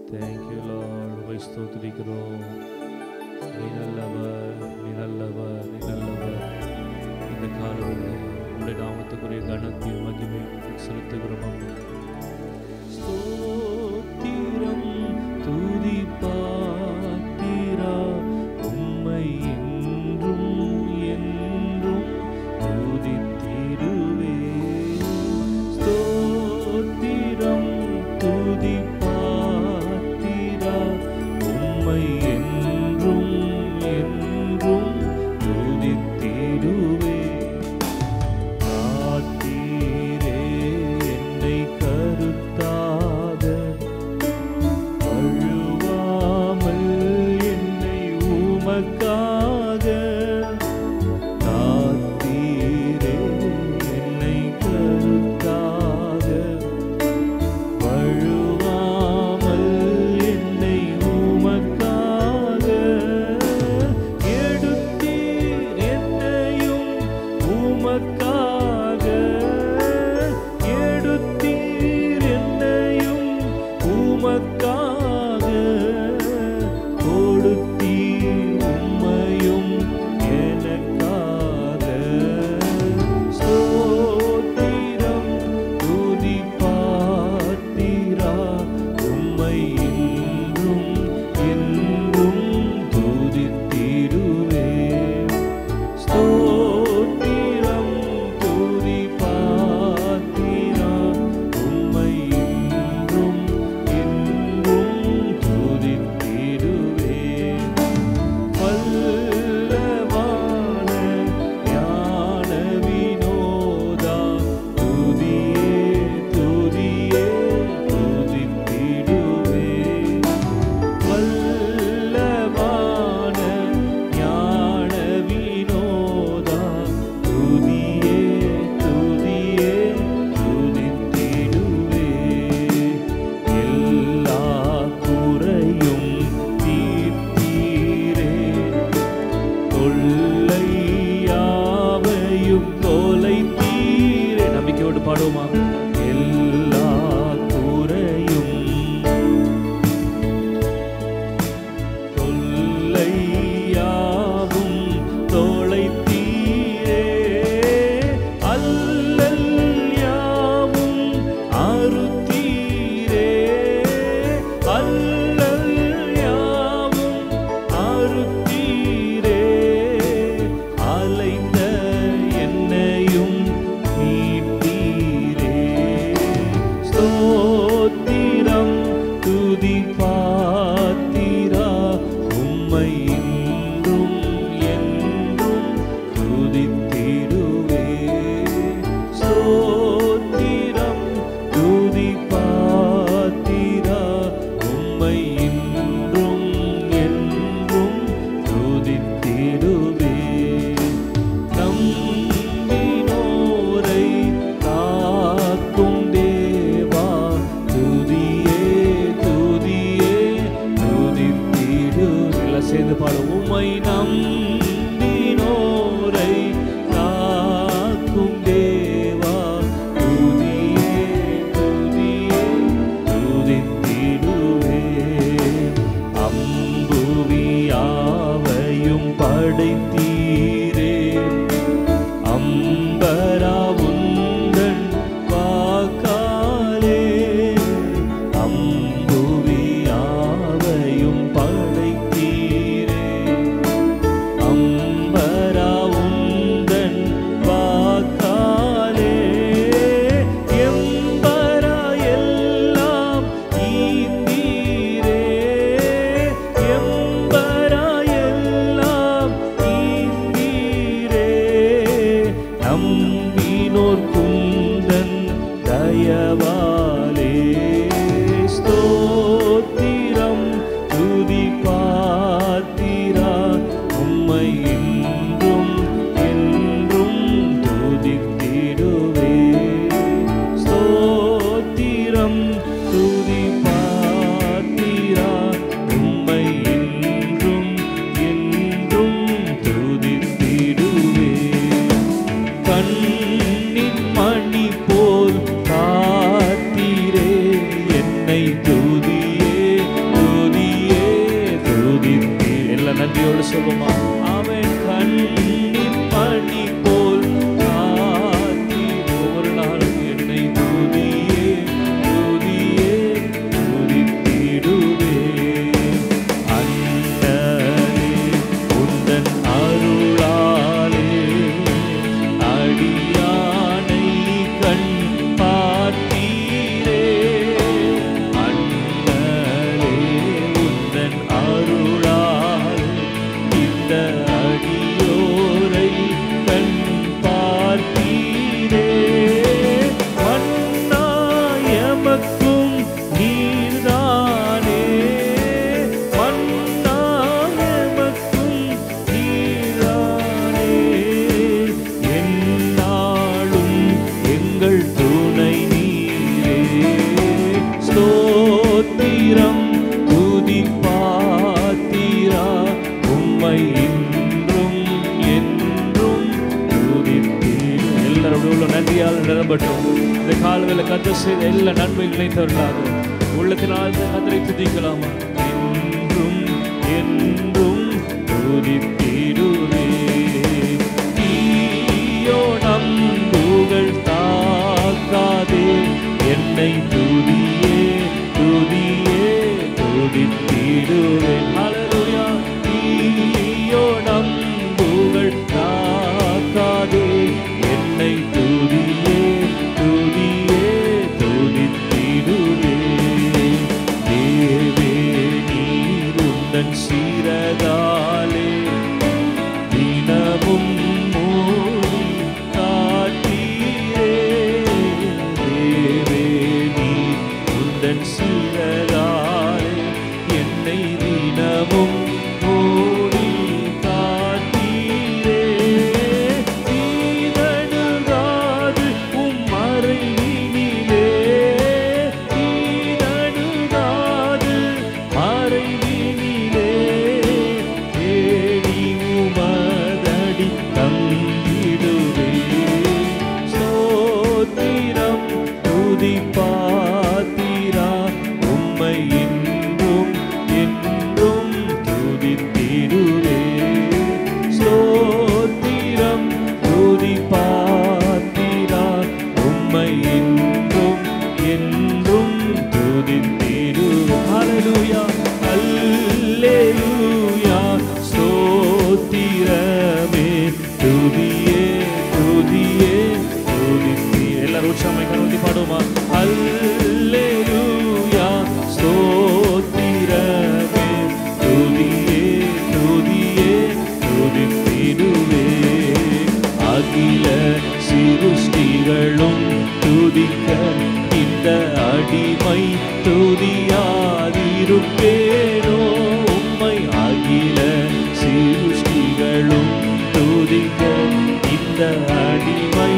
Thank you Lord உமை ஸ்தோத்திரிக்கிறோம் நீ நல்லவர் நீ நல்லவர் நீ நல்லவர் இந்த காலத்தில் உடைய நாமத்துக்குரிய கனத்தையும் மகிமையும் செலுத்துகிறோம் அம்மா. ஸ்தோத்திரம் துதி பாத்திரா உம்மை என்றும் என்றும் துதித்திடுவே ஸ்தோத்திரம் துதி பாத்திரா உம்மை என்றும் என்றும் துதித்திடுவே காத்தீரே என்னை கருத்தாக அழுவாமல் என்னை உமக்காக காத்தீரே என்னை கருத்தாக வழுவாமல் என்னை உமக்காக எடுத்தீர் என்னையும் உமக்காக எடுத்தீர் என்னையும் உமக்காக கொடுத்தீர் உம்மையும் எனக்காக ஸ்தோத்திரம் துதி பாத்திரா உம்மை என்றும் என்றும் துதித்திடுவே ஸ்தோத்திரம் துதி பாத்திரா உம்மை என்றும் என்றும் துதித்திடுவே வல்லவான ஞான வினோதா துதியே துதியே துதித்திடுவே வல்லவான ஞான வினோதா துதியே துதியே துதித்திடுவே எல்லா குறையும் தீர்த்தீரே தொல்லையாவையும் தொலைத்தீரே நம்பிக்கையோடு பாடுவோமா எல்லா குறையும் தொல்லையாவும் தொலைத்தீரே அல்லல் யாவும் அறுத்தீரே அல்லல் யாவும் அறுத்தீரே அலைந்த என்னையும் மீட்டீரே ஸ்தோத்திரம் துதி பாத்திரா உம்மை என்றும் என்றும் துதித்திடுவே ஸ்தோத்திரம் துதி பாத்திரா உம்மை என்றும் என்றும் துதித்திடுவே நம்பினோரை காக்கும் தேவா துதியே துதியே துதித்திடு எல்லாம் சேர்ந்து பாடும் உம்மை நம்பினோரை காக்கும் தேவா துதியே துதியே துதித்திடுவே அம்புவியாவையும் படைத்தீரே அம்பரா உந்தன் வாக்காலே அம்புவியாவையும் படைத்தீரே பாடுவோமா அவன் கண்ணின் பணி போல் காத்தி ஒவ்வொரு நாளும் என்னை துதியே துதியே துதித்திடுவே அண்டரே உந்தன் அருளாலே அடியானை கண் பார்த்தீரே அண்டரே உந்தன் அருளால் இந்த அடியோரை கண் பார்த்தீரே மன்னாயமக்கும் நீர்தானே மன்னாயமக்கும் நீர்தானே என்னாலும் எங்கள் துணை நீரே ஸ்தோத்திரம் துதி பாத்திரா உம்மை இன்றும் என்றும் துதித்தீர் எல்லாரும் உள்ள நன்றியால் நிரம்பட்டும் இந்த காலவில் கத்த செய்த எல்லா நன்மைகளை தருளாக உள்ளத்தினால் கத்தரை துதிக்கலாமா என்றும் என்றும் துதித்திடுவே தீயோ நம்புகள் தாக்காதே என்னை துதியே துதியே துதித்திடுவேன் ஹalleluya தீயோ நம்புகள் தாக்காதே என்னை துதியே துதியே துதித்திடுவே தேவே நீர் உந்தன் சீரகாலே தினமும் மூடி காட்டீரே தேவே நீ உந்தன் சீரகாலே என்னை தினமும் மூடி காட்டீரே தீதணுகாது உம் மறைவினிலே தீதணுகாது மறைவினிலே தேடி உமதடி தங்கிடுவே ஸ்தோத்திரம் துதி பாத்திரா உம்மை என்றும் என்றும் துதித்திடுவே ஸ்தோத்திரம் துதி பாத்திரா உம்மை என்றும் என்றும் துதித்திடு ஹalleluya ஹalleluya ஸ்தோத்திரமே துதியே துதியே துதித்தி எல்லாரும் உற்சாகமாய் கரவத்தி பாடுவோமா ஹalleluya ஸ்தோத்திரமே துதியே துதியே துதித்திடுவே அகில சிருஷ்டிகளும் துதிக்க இந்த அடிமை துதியாதிருப்பேனோ உம்மை அகில சிருஷ்டிகளும் துதிக்க இந்த அடிமை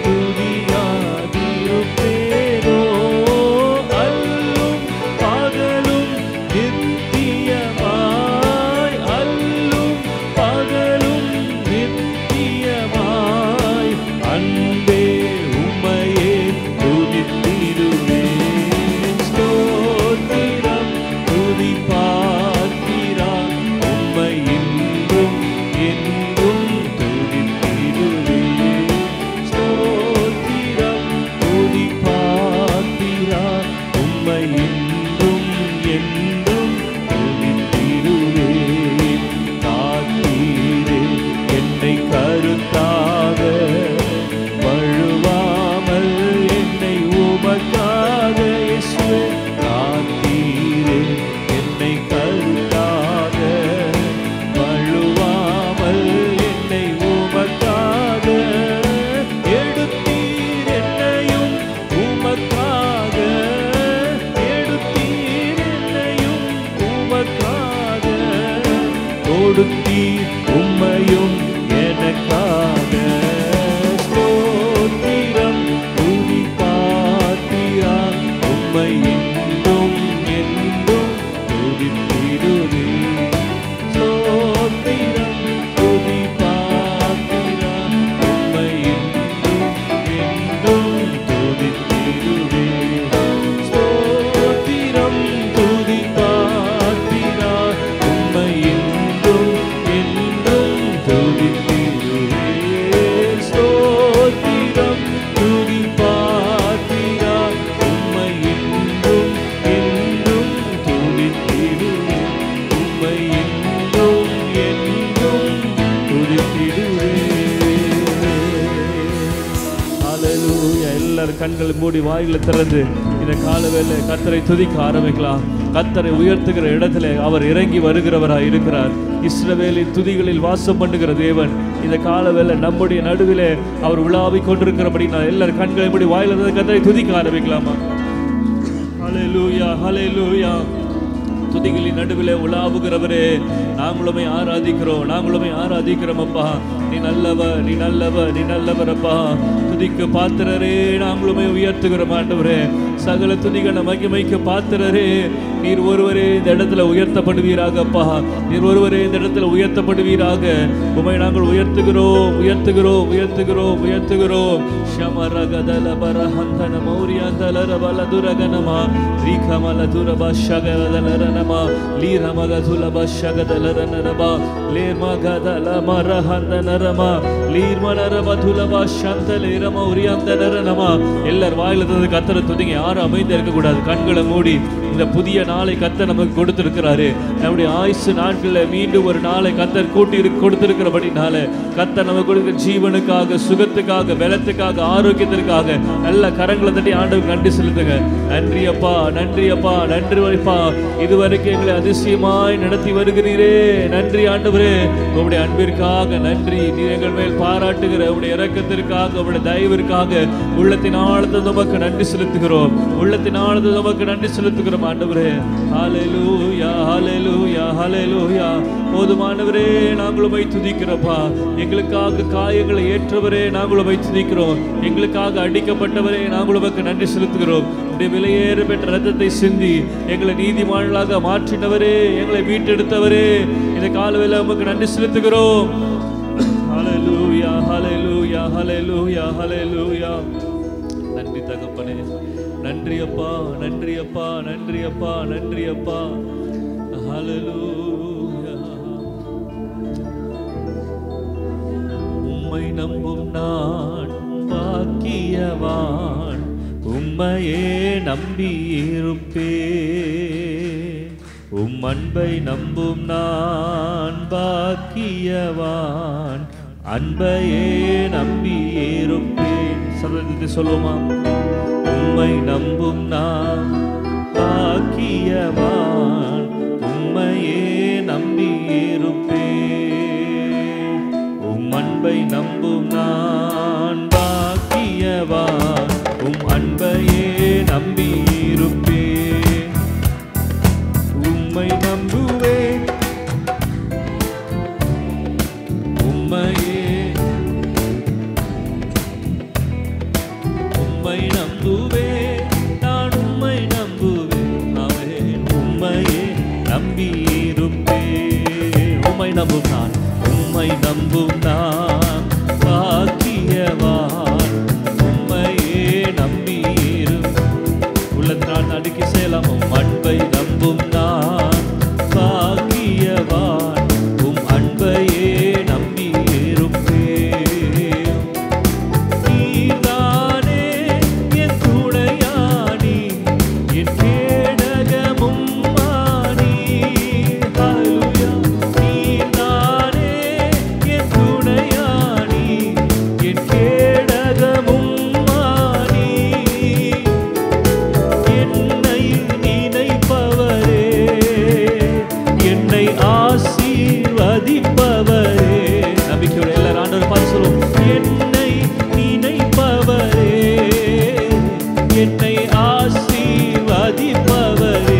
துதியாதிருப்பேனோ அல்லும் பகலும் நித்தியமாய் அல்லும் பகலும் நித்தியமாய் அன்பே உம்மையே துதித்திடுவே ஸ்தோத்திரம் துதி பார்க்கிறா உம்மை என்றும் என்றும் துதித்திடுவே ஸ்தோத்திரம் துதி பார்க்கிறா உம்மை என்றும் என்றும் துதித்திடுவே காத்தீரே என்னை கருத்தாக வழுவாமல் என்னை உமக்காக இயேசுவே காத்தீரே என்னை கருத்தாக வழுவாமல் என்னை உமக்காக எடுத்தீர் என்னையும் உமக்காக எடுத்தீர் என்னையும் உமக்காக கொடுத்தீர் உம்மையும் எனக்காக ஸ்தோத்திரம் துதி பாத்திரா உம்மை என்றும் என்றும் துதித்திடுவே ஸ்தோத்திரம் துதி பாத்திரா உம்மை என்றும் என்றும் துதித்திடுவே ஸ்தோத்திரம் துதி பாத்திரா உம்மை என்றும் கண்களை மூடி வாய்களை திறந்து இந்த கால வேலை கத்தரை துதிக்க ஆரம்பிக்கலாம் கத்தரை உயர்த்துகிற இடத்துல அவர் இறங்கி வருகிறவராய் இருக்கிறார் இஸ்ரவேலின் துதிகளில் வாசம் பண்ணுகிற தேவன் இந்த கால வேலை நம்முடைய நடுவிலே அவர் உலாவிக் கொண்டிருக்கிறபடி நான் எல்லாரும் கண்களை மூடி வாயில திறந்து கத்தரை துதிக்க ஆரம்பிக்கலாமா ஹalleluya ஹalleluya துதிகளின் நடுவிலே உலாவுகிறவரே நாங்களுமே ஆராதிக்கிறோம் நாங்களுமே ஆராதிக்கிறோம் அப்பா நீ நல்லவர் நீ நல்லவர் நீ நல்லவர் அப்பா துதிக்கு பாத்திரரே நாங்களுமே உயர்த்துகிறோம் ஆண்டவரே சகல துதிகளை மகிமைக்கு பாத்திரரே நீர் ஒருவரே இந்த இடத்துல உயர்த்தப்படுவீராக அப்பா நீர் ஒருவரே இந்த இடத்துல உயர்த்தப்படுவீராக உமை நாங்கள் உயர்த்துகிறோம் உயர்த்துகிறோம் உயர்த்துகிறோம் உயர்த்துகிறோம் ಶಮರಗದಲ ಬರಹಂತನ ಮೌರ್ಯಾಂತಲರ ಬಲದುರಗನಮ ರೀಖಮಲ ದುರಬ ಶಗರದಲರ ನಮ ಲೀರಮಗ ಸುಲಭ ಶಗದಲರ ನರಬ ಲೇರ್ಮಗದಲ ಮರಹಂತ ನರಮ ಲೀರ್ಮನರ ಬದುಲಭ ಶಂತಲೇರ ಮೌರ್ಯಾಂತನರ ನಮ ಎಲ್ಲர் வாயில இருந்து கத்தரை துதிங்க யாரும் அமைதியா இருக்க கூடாது கண்களை மூடி இந்த புதிய நாளை கத்தர் நமக்கு கொடுத்திருக்கிறாரு நம்முடைய ஆயுசு நாட்களில் மீண்டும் ஒரு நாளை கத்தர் கூட்டி இரு- கொடுத்திருக்கிறபடினால கத்தர் நமக்கு கொடுக்கிற ஜீவனுக்காக சுகத்துக்காக பலத்துக்காக ஆரோக்கியத்திற்காக நல்ல கரங்களை தட்டி ஆண்டவருக்கு நன்றி செலுத்துங்க நன்றி அப்பா நன்றி அப்பா நன்றி வைப்பா இதுவரைக்கும் எங்களை அதிசயமாய் நடத்தி வருகிறீரே நன்றி ஆண்டவரே உங்களுடைய அன்பிற்காக நன்றி நீர் எங்கள் மேல் பாராட்டுகிற உங்களுடைய இரக்கத்திற்காக உங்களுடைய தயவிற்காக உள்ளத்தின் ஆழத்தை நமக்கு நன்றி செலுத்துகிறோம் உள்ளத்தின் ஆழத்தை நமக்கு நன்றி செலுத்துகிறோம் ஆண்டவரே ஹalleluya ஹalleluya ஹalleluya போதுமானவரே நாங்கள் உம்மை துதிக்கிறப்பா எங்களுக்காக காயங்களை ஏற்றவரே நாங்கள் உம்மை துதிக்கிறோம் எங்களுக்காக அடிக்கப்பட்டவரே நாங்கள் உமக்கு நன்றி செலுத்துகிறோம் உடைய விலையேற பெற்ற ரத்தத்தை சிந்தி எங்களை நீதிமான்களாக மாற்றினவரே எங்களை மீட்டெடுத்தவரே இந்த காலவேளை உமக்கு நன்றி செலுத்துகிறோம் ஹalleluya ஹalleluya ஹalleluya ஹalleluya நன்றி தகப்பனே நன்றி அப்பா நன்றி அப்பா நன்றி அப்பா நன்றி அப்பா ஹalleluya உம்மை நம்பும் நான் பாக்கியவான் உம்மையே நம்பியிருப்பே உம் அன்பை நம்பும் நான் பாக்கியவான் அன்பையே நம்பியிருப்பேன் சதத்தை சொல்லுவோமா உம்மை நம்பும் நான் பாக்கியவான் உம்மையே நம்பியிருப்பேன் உம் அன்பை நம்பும் நான் பாக்கியவான் உம் அன்பையே நம்பியிருப்பேன் உம்மை நம்புவேன் உம்மையே உம்மை நம்புவேன் நான் உம்மை நம்புவேன் அவன் உம்மையே நம்பியிருப்பேன் உம்மை நம்பும் நான் உம்மை நம்பும் நான் பாக்கியவான் உம்மையே நம்பியிரும் உள்ளத்தினால் அடுக்கி செய்யலாம் உம் அன்பை நம்பும் நான் பாக்கியவான் உம் அன்பையே நம்பியிருப்பேன் நீதானே என் துணையானி, என் கேடகமும் ஆனி. ஹல்லேலூயா. நீதானே என் துணையானி, என் கேடகமும் ஆனி. என்னை நினைப்பவரே என்னை ஆசீர்வதிப்பவரே நம்பிக்கையோட எல்லாரும் ஆண்டவர் பார்த்து சொல்லுவோம் என்னை நினைப்பவரே என்னை ஆசீர்வதிப்பவரே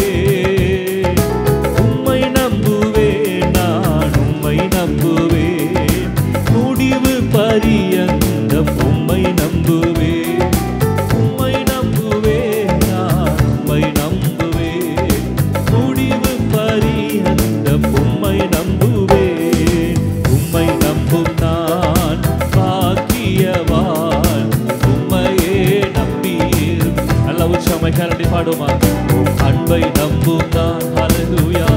உம்மை நம்புவேன் நான் உம்மை நம்புவேன் முடிவு பரியந்தம் உம்மை நம்புவேன் உம்மை நம்புவேன் நான் உம்மை நம்புவேன் முடிவு பரியந்தம் உம்மை நம்புவேன் உம்மை நம்பும் நான் பாக்கியவான் உம்மையே நம்பீர் நல்ல உற்சாகமாய் கரடி பாடுமா உம் அன்பை நம்பும் நான் ஹalleluya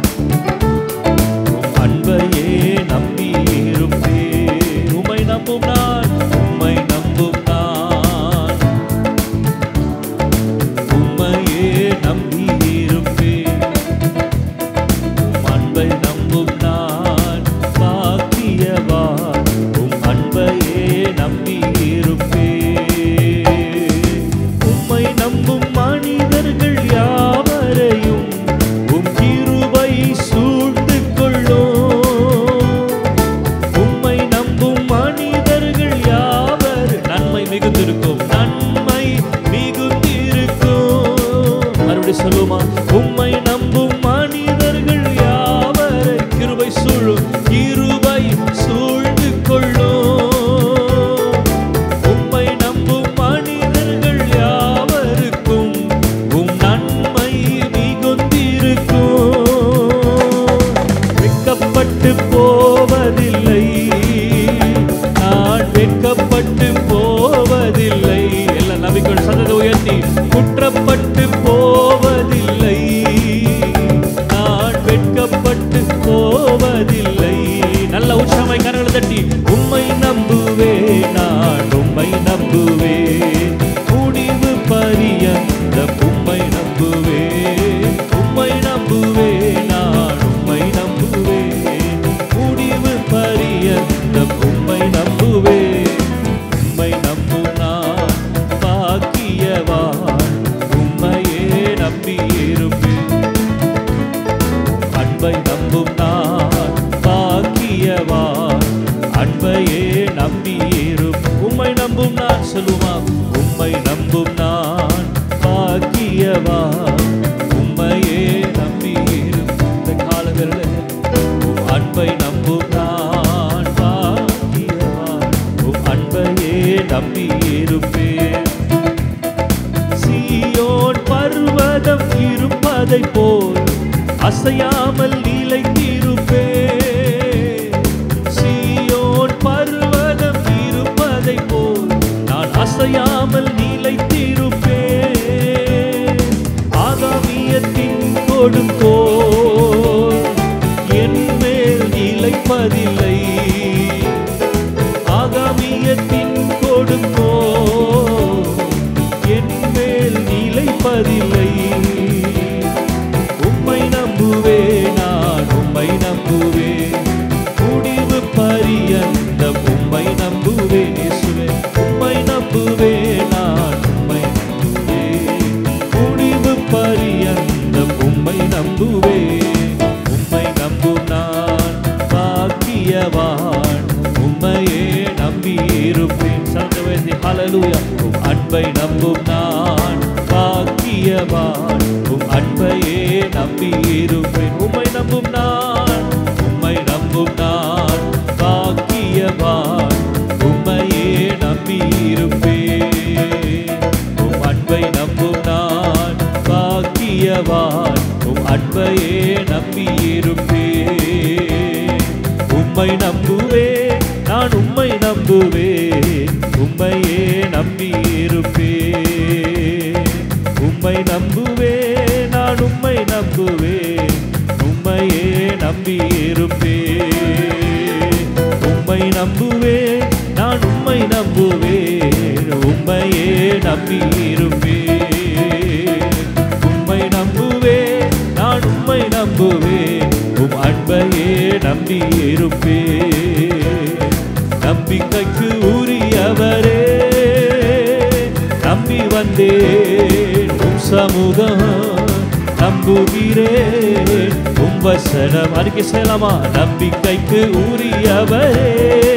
உம் அன்பையே நம்பியிருப்பேன் உம்மை நம்பும் நான் உம்மை நம்பும் நான் உம்மையே நம்பியிருப்பேன் உம் அன்பை நம்பும் நான் பாக்கியவான் உம் அன்பையே நம்பியிருப்பேன் இருக்கும் வெட்கப்பட்டு போவதில்லை நான் வெட்கப்பட்டு போவதில்லை எல்லாம் நம்பிக்கை சதத உயர்த்தி குற்றப்பட்டு போவதில்லை நான் வெட்கப்பட்டு போவதில்லை நல்ல உற்சாகமாய் கரங்களை தட்டி உம்மை நம்புவே நான் உம்மை நம்புவே முடிவு பரியந்த உம்மை நம்புவே உம்மை நம்புவே நான் உம்மை நம்புவே முடிவு பரியந்த உம்மை நம்புவே உம்மை நம்பும் நான் பாக்கியவான் உம்மையே நம்பியிருப்பேன் அன்பை நம்பும் நான் பாக்கியவான் அன்பையே நம்பியிரும் உம்மை நம்பும் நான் சொல்லுவான் உம்மை நம்பும் நான் பாக்கியவான் உம்மையே நம்பியிரும் இந்த காலங்களில் உம் அன்பை நம்பும் நான் பாக்கியவான் உம் அன்பையே நம்பியிருப்பேன் சீயோன் பர்வதம் இருப்பதை போல் அசையாமல் நிலைத்திருப்பே சீயோன் பர்வதம் இருப்பதை போல் நான் அசையாமல் நிலைத்திருப்பே ஆகாமியத்தின் கொடுக்கோ என் மேல் நிலைப்பதில்லை ஆகாமியத்தின் கொடுக்கோ என் மேல் நிலைப்பதில்லை உம்மை நம்புவே நான் உம்மை நம்புவே முடிவு பரியந்த உம்மை நம்புவே இயேசுவே உம்மை நம்புவே நான் உம்மை நம்புவே முடிவு பரியந்த உம்மை நம்புவே உம்மை நம்பும் நான் பாக்கியவான் உம்மையே நம்பியிருப்பேன் சந்தவேசி ஹalleluya உம் அன்பை நம்பும் நான் பாக்கியவான் உம் அன்பையே நம்பியிருப்பேன் உம்மை நம்பும் நான் உம்மை நம்பும் நான் பாக்கியவான் உம்மையே நம்பியிருப்பேன் உம் அன்பை நம்பும் நான் பாக்கியவான் உம் அன்பையே நம்பியிருப்பேன் உம்மை நம்புவே நான் உம்மை நம்புவேன் உம்மையே நம்பியிருப்பேன் உம்மை நம்புவே நான் உம்மை நம்புவேன் உம்மையே நம்பியிருப்பேன் உம்மை நம்புவே நான் உம்மை நம்புவேன் உம்மையே நம்பியிருப்பேன் உம்மை நம்புவே நான் உம்மை நம்புவேன் உம் அன்பையே நம்பியிருப்பேன் நம்பிக்கைக்கு உரியவரே நம்பி வந்தேன் உம் சமூகம் நம்புகிறேன் உம் வசனம் அறிக்கை செய்யலாமா நம்பிக்கைக்கு உரியவரே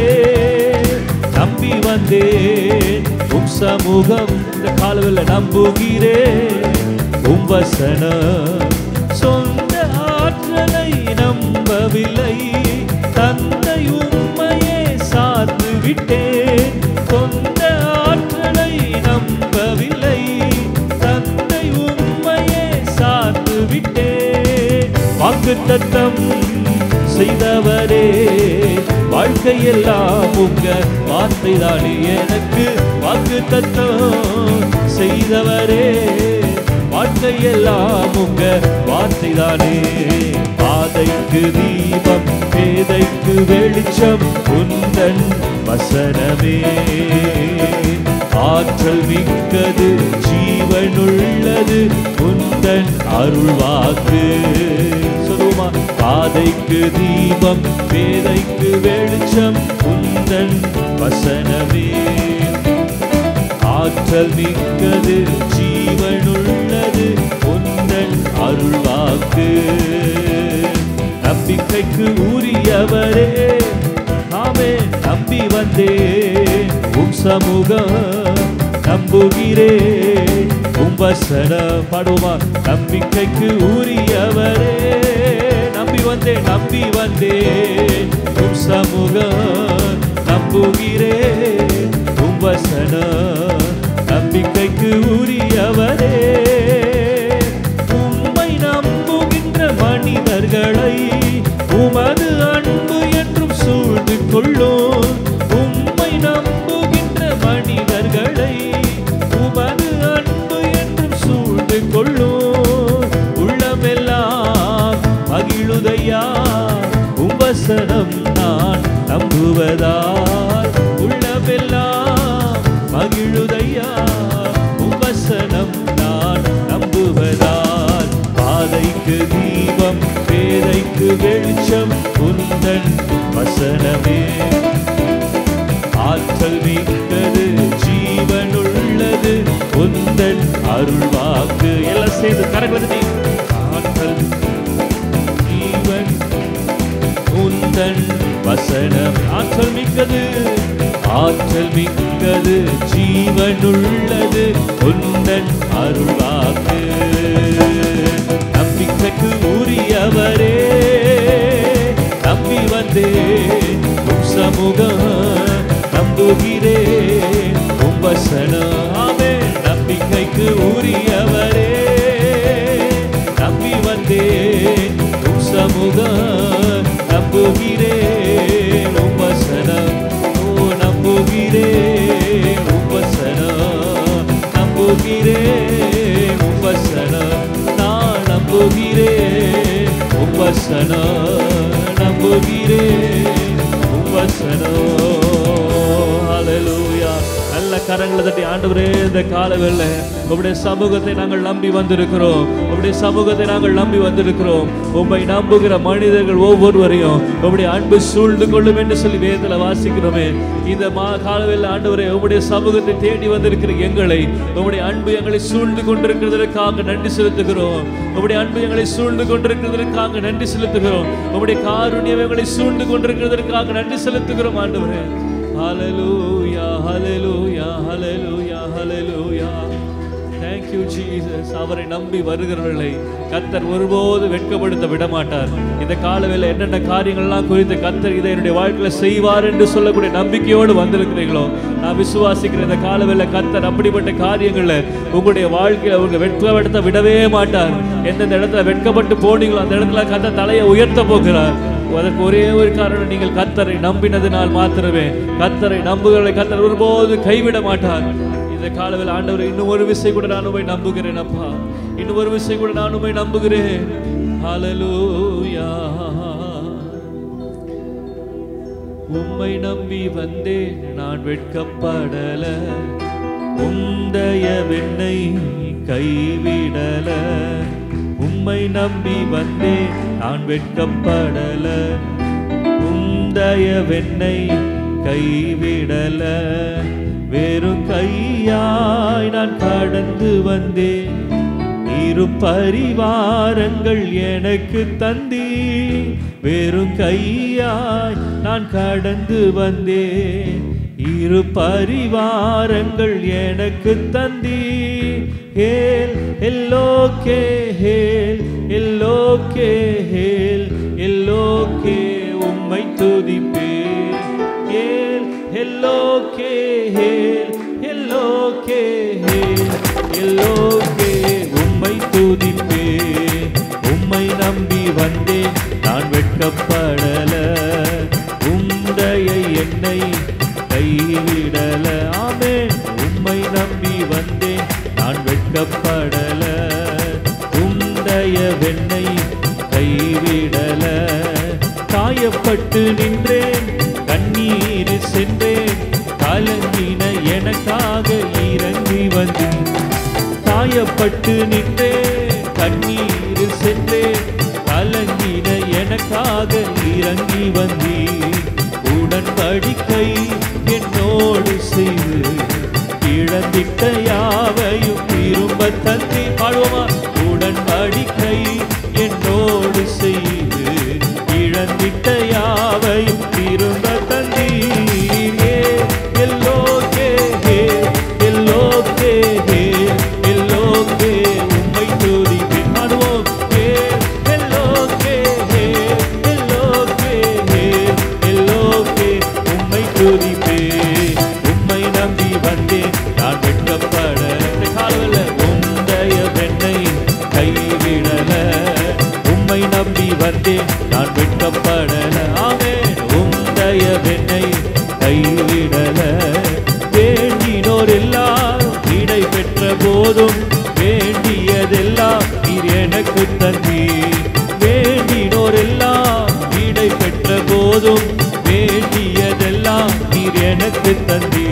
நம்பி வந்தேன் உம் சமூகம் இந்த காலவில் நம்புகிறேன் உம் வசனம் சொந்த ஆற்றலை நம்பவில்லை தந்தை உம்மையே சார்ந்து விட்டேன் சொந்த ஆற்றலை நம்பவில்லை தந்தை உம்மையே சார்ந்து விட்டேன் வாக்கு தத்தம் செய்தவரே வாழ்க்கையெல்லாம் உங்க வார்த்தைதானே எனக்கு வாக்கு தத்தம் செய்தவரே வாழ்க்கையெல்லாம் உங்க வார்த்தைதானே பாதைக்கு தீபம் பேதைக்கு வெளிச்சம் உந்தன் வசனமே ஆற்றல் மிக்கது ஜீவனுள்ளது உந்தன் அருள்வாக்கு சொல்லுமா பாதைக்கு தீபம் பேதைக்கு வெளிச்சம் உந்தன் வசனமே ஆற்றல் மிக்கது ஜீவனுள்ளது உந்தன் அருள்வாக்கு நம்பிக்கைக்கு உரியவரே ஆமே நம்பி வந்தேன் உம் சமூகம் நம்புகிறேன் உம் வசன பாடுமா நம்பிக்கைக்கு உரியவரே நம்பி வந்தேன் நம்பி வந்தேன் உம் சமூகம் நம்புகிறேன் உம் வசன நம்பிக்கைக்கு உரியவரே உம்மை நம்புகின்ற மனிதர்களை உமது அன்பு என்றும் சூழ்ந்து கொள்ளும் உம்மை நம்புகின்ற மனிதர்களை உமது அன்பு என்றும் சூழ்ந்து கொள்ளும் உள்ளமெல்லாம் மகிழுதையா உம்பசனம் நான் நம்புவதால் உள்ளமெல்லாம் மகிழுதையா உம்பசனம் நான் நம்புவதால் பாதைக்கு தீபம் பேதைக்கு வெளிச்சம் உந்தன் வசனமே ஆற்றல் மிக்கது ஜீவனுள்ளது உந்தன் அருள் வாக்கு எல்லாம் சேர்ந்து கரங்களை ஆற்றல் ஜீவன் உந்தன் வசனம் ஆற்றல் மிக்கது ஆற்றல் மிக்கது ஜீவனுள்ளது உந்தன் அருள் வாக்கு நம்பிக்கைக்கு உரியவரே நம்பி வந்தே உம் சமூகம் நம்புகிறேன் உம் வசனம் ஆமே நம்பிக்கைக்கு உரியவரே நம்பி வந்தேன் உம் சமூகம் நம்புகிறேன் உம் வசனம் ஓ நம்புகிறேன் உம் வசனம் நம்புகிறேன் உம் வசனம் நான் நம்புகிறேன் உம் வசனம் நம்புகிறேன் உம் வசனம் ஹalleluya நல்ல கரங்களை தட்டி ஆண்டவரே இந்த காலவேளை உம்முடைய சமூகத்தை நாங்கள் நம்பி வந்திருக்கிறோம் உம்முடைய சமூகத்தை நாங்கள் நம்பி வந்திருக்கிறோம் உம்மை நம்புகிற மனிதர்கள் ஒவ்வொருவரையும் உம்முடைய அன்பு சூழ்ந்து கொள்ளும் என்று சொல்லி வேதத்தில் வாசிக்கிறோமே இந்த மா காலவேளை ஆண்டவரே உம்முடைய சமூகத்தை தேடி வந்திருக்கிற எங்களை உம்முடைய அன்பு எங்களை சூழ்ந்து கொண்டிருக்கிறதற்காக நன்றி செலுத்துகிறோம் உம்முடைய அன்பு எங்களை சூழ்ந்து கொண்டிருக்கிறதற்காக நன்றி செலுத்துகிறோம் உம்முடைய காருண்யம் எங்களை சூழ்ந்து கொண்டிருக்கிறதற்காக நன்றி செலுத்துகிறோம் ஆண்டவரே ஹalleluya ஹalleluya ஹalleluya ஹalleluya thank you jesus அவரை நம்பி வருகிறவர்களை கத்தர் ஒருபோது வெட்கப்படுத்த விட மாட்டார் இந்த காலவேளை என்னென்ன காரியங்கள்லாம் குறித்து கத்தர் இதை என்னுடைய வாழ்க்கையில செய்வார் என்று சொல்லக்கூடிய நம்பிக்கையோடு வந்திருக்கிறீங்களோ நான் விசுவாசிக்கிறேன் இந்த காலவேளை கத்தர் அப்படிப்பட்ட காரியங்களை உங்களுடைய வாழ்க்கையில உங்க வெட்கப்படுத்த விடவே மாட்டார் எந்தெந்த இடத்துல வெட்கப்பட்டு போனீங்களோ அந்த இடத்துல கத்த தலையை உயர்த்த போகிறார் அதற்கு ஒரே ஒரு காரணம் நீங்கள் கத்தரை நம்பினதினால் மாத்திரமே கத்தரை நம்புகளை கத்தர் ஒருபோது கைவிட மாட்டார் இந்த காலவில் ஆண்டவரை இன்னும் ஒரு விசை கூட நான் உண்மை நம்புகிறேன் அப்பா இன்னும் ஒரு விசை கூட நான் உண்மை நம்புகிறேன் ஹalleluya உம்மை நம்பி வந்தேன் நான் வெட்கப்படல உந்தய வெண்ணை கைவிடல உம்மை நம்பி வந்தேன் நான் வெட்கப்படல உந்தய வெண்ணை கைவிடல வெறும் கையாய் நான் கடந்து வந்தேன் இரு பரிவாரங்கள் எனக்கு தந்தி வெறும் கையாய் நான் கடந்து வந்தேன் இரு பரிவாரங்கள் எனக்கு தந்தி ஹேல் எல்லோக்கே ஹேல் எல்லோக்கே ஹேல் எல்லோக்கே உம்மை துதிப்பேன் ஹேல் எல்லோக்கே ஹேல் எல்லோக்கே ஹேல் எல்லோக்கே உம்மை துதிப்பேன் உம்மை நம்பி வந்தேன் நான் வெட்கப்படல உந்தைய என்னை கைவிடல ஆமென் உம்மை நம்பி வந்தேன் நான் வெட்கப்படல உந்தைய வெண்ணை கைவிடல காயப்பட்டு நின்றேன் கண்ணீர் சென்றேன் கலங்கின எனக்காக இறங்கி வந்தேன் காயப்பட்டு நின்றே கண்ணீர் சென்றே கலங்கின எனக்காக இறங்கி வந்தீ உடன்படிக்கை என்னோடு செய்து இழந்திட்ட யாவையும் திரும்ப தந்தி பாடுவோமா உடன்படிக்கை என்னோடு செய்து இழந்திட்ட யாவையும் திரும்ப தந்தீரே எல்லோகே ஹே எல்லோகே ஹே எல்லோகே உம்மை துதிப்பேன் பாடுவோம் ஹே எல்லோகே ஹே எல்லோகே ஹே வந்தேன் நான் வெட்கப்படல ஆமென் உந்தய வெண்ணை கைவிடல வேண்டினோர் எல்லாரும் விடை பெற்ற போதும் வேண்டியதெல்லாம் நீர் எனக்கு தந்தி வேண்டினோர் எல்லாம் விடை பெற்ற போதும் வேண்டியதெல்லாம் நீர் எனக்கு தந்தி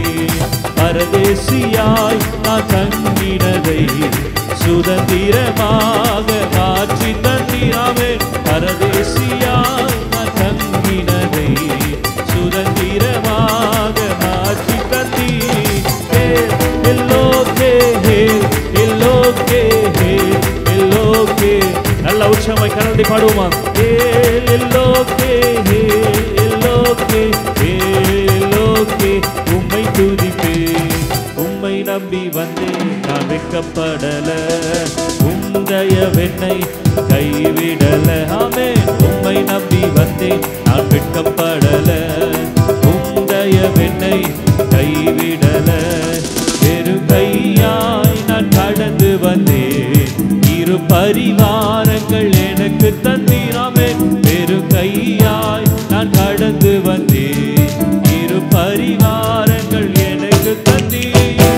பரதேசியாய் நான் தங்கினதை சுதந்திரமாக மாற்றி தந்திராமே பரதேசியாய் நான் தங்கினதை சுதந்திரமாக மாற்றி தந்தி எல்லோக்கே எல்லோக்கே எல்லோக்கே நல்ல உற்சவமாய் கலந்து பாடுவோமா எல்லோக்கே எல்லோக்கே எல்லோக்கே உம்மை துதிப்பே உம்மை நம்பி வந்தேன் நான் வெட்கப்படல உந்தய வெண்ணை கைவிடல ஆமே உம்மை நம்பி வந்தேன் நான் வெட்கப்படல உந்தய வெண்ணை கைவிடல வெறும் கையாய் நான் கடந்து வந்தேன் இரு பரிவாரங்கள் எனக்கு தந்தீராமே வெறும் கையாய் நான் கடந்து வந்தேன் இரு பரிவாரங்கள் எனக்கு தந்தீர்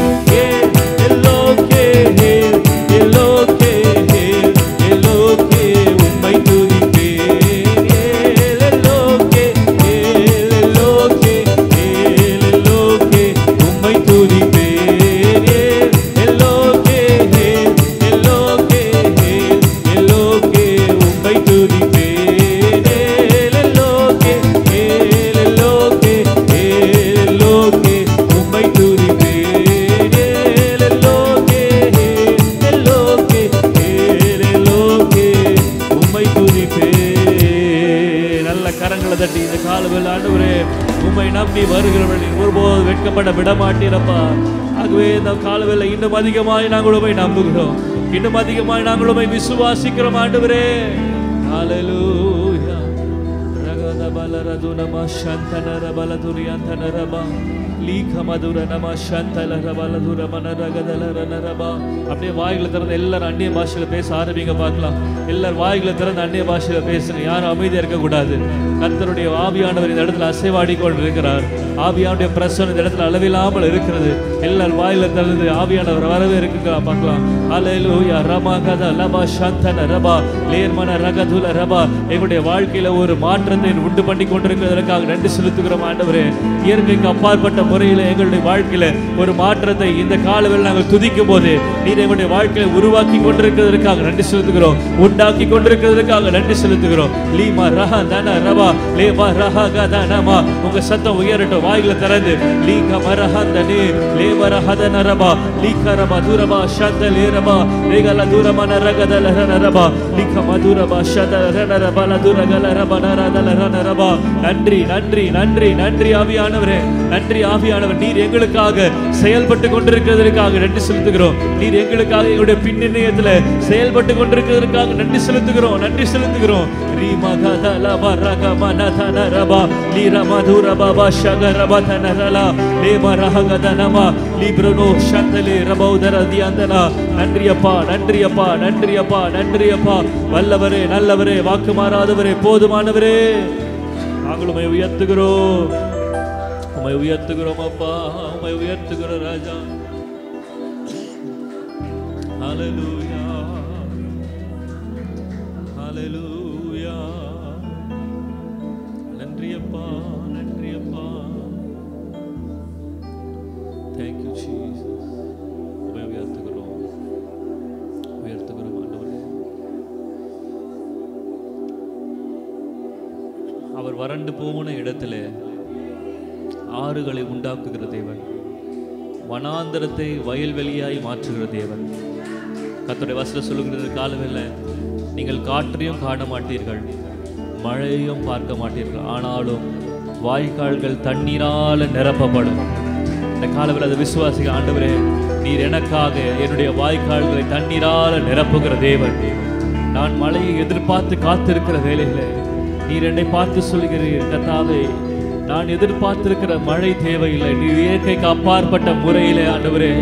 எல்லோக்கே எல்லோக்கே எல்லோக்கே உம்மை துதிப்பேன் எல்லோக்கே எல்லோக்கே எல்லோக்கே உம்மை துதிப்பேன் எல்லோக்கே எல்லோக்கே எல்லோக்கே உம்மை துதிப்பேன் எல்லோக்கே எல்லோக்கே எல்லோக்கே உம்மை துதிப்பேன் எல்லோக்கே எல்லோக்கே எல்லோக்கே உம்மை துதிப்பேன் நல்ல கரங்களை தட்டி இந்த காலவில் ஆண்டவரே உம்மை நம்பி வருகிறவர்கள் ஒருபோது வெட்கப்பட விட மாட்டீரப்பா ஆகவே இந்த காலவில் இன்னும் அதிகமாய் நாங்கள் உண்மை நம்புகிறோம் இன்னும் அதிகமாய் நாங்கள் உண்மை விசுவாசிக்கிறோம் ஆண்டவரே ஹalleluya ரகத பலரது நம சந்தனர பலதுரியந்தனரப லீக மதுர நம சந்தலர பலதுர மனரகதலர நரபா அப்படியே வாய்களை திறந்து எல்லாரும் அந்நிய பாஷையில பேச ஆரம்பிங்க பார்க்கலாம் எல்லாரும் வாய்களை திறந்து அந்நிய பாஷையில பேசுங்க யாரும் அமைதியா இருக்கக்கூடாது கர்த்தருடைய ஆவியானவர் இந்த இடத்துல அசைவாடி கொண்டு இருக்கிறார் ஆவியானுடைய பிரசனம் இந்த இடத்துல அளவில்லாமல் இருக்கிறது எல்லாரும் வாயில திறந்து ஆவியானவர் வரவே இருக்குங்க பார்க்கலாம் ஹalleluya ரமா கத லபா சந்தன ரபா லேர்மன ரகதுல ரபா எங்களுடைய வாழ்க்கையில ஒரு மாற்றத்தை உண்டு பண்ணி கொண்டிருக்கிறதற்காக நன்றி செலுத்துகிறோம் ஆண்டவரே இயற்கைக்கு அப்பாற்பட்ட முறையில் எங்களுடைய வாழ்க்கையில ஒரு மாற்றத்தை இந்த காலவில் நாங்கள் துதிக்கும் போது நீர் எங்களுடைய வாழ்க்கையில உருவாக்கி கொண்டிருக்கிறதற்காக நன்றி செலுத்துகிறோம் உண்டாக்கி கொண்டிருக்கிறதற்காக நன்றி செலுத்துகிறோம் லீமா ரஹ தன ரபா லேமா ரஹ கத நமா உங்க சத்தம் உயரட்டும் வாயில திறந்து லீக மரஹந்தனே லேம ரஹதன ரபா லீக ரபா துரபா ஷந்த லேரபா லேகல துரமன ரகதல ரபா லீக மதுரபா ஷத ரபா லதுரகல ரபா நரதல ரபா நன்றி நன்றி நன்றி நன்றி ஆவியானவரே நன்றி ஆவியானவர் நீர் எங்களுக்காக செயல்பட்டு கொண்டிருக்கிறதற்காக நன்றி செலுத்துகிறோம் நீர் எங்களுக்காக எங்களுடைய பின்னணியத்துல செயல்பட்டு கொண்டிருக்கிறதற்காக நன்றி செலுத்துகிறோம் நன்றி செலுத்துகிறோம் ரீமா கத லபா ரக மனதன ரபா லீர மதுர பாபா ஷக ரபா தனரலா லேம ரஹகத நமா லீப்ரனோ ஷந்தலே ரபௌதர தியாந்தனா நன்றியப்பா நன்றியப்பா நன்றியப்பா நன்றியப்பா வல்லவரே நல்லவரே வாக்கு மாறாதவரே போதுமானவரே நாங்கள் உமை உயர்த்துகிறோம் உமை உயர்த்துகிறோம் அப்பா உமை உயர்த்துகிறோம் ராஜா ஹalleluya ஹalleluya நன்றி அப்பா நன்றி அப்பா thank you jesus உமை உயர்த்துகிறோம் உயர்த்துகிறோம் ஆண்டவரே அவர் வறண்டு போன இடத்துல ஆறுகளை உண்டாக்குகிற தேவன் வனாந்தரத்தை வயல்வெளியாய் மாற்றுகிற தேவன் கர்த்தருடைய வசனம் சொல்லுகிறது காலமில்லை நீங்கள் காற்றையும் காண மாட்டீர்கள் மழையையும் பார்க்க மாட்டீர்கள் ஆனாலும் வாய்க்கால்கள் தண்ணீரால நிரப்பப்படும் இந்த காலவில் அதை விசுவாசிக்க ஆண்டவரே நீர் எனக்காக என்னுடைய வாய்க்கால்களை தண்ணீரால நிரப்புகிற தேவன் நான் மழையை எதிர்பார்த்து காத்திருக்கிற வேலையில நீர் என்னை பார்த்து சொல்கிறீர் கத்தாவே நான் எதிர்பார்த்திருக்கிற மழை தேவையில்லை நீ இயற்கைக்கு அப்பாற்பட்ட முறையிலே ஆண்டவரே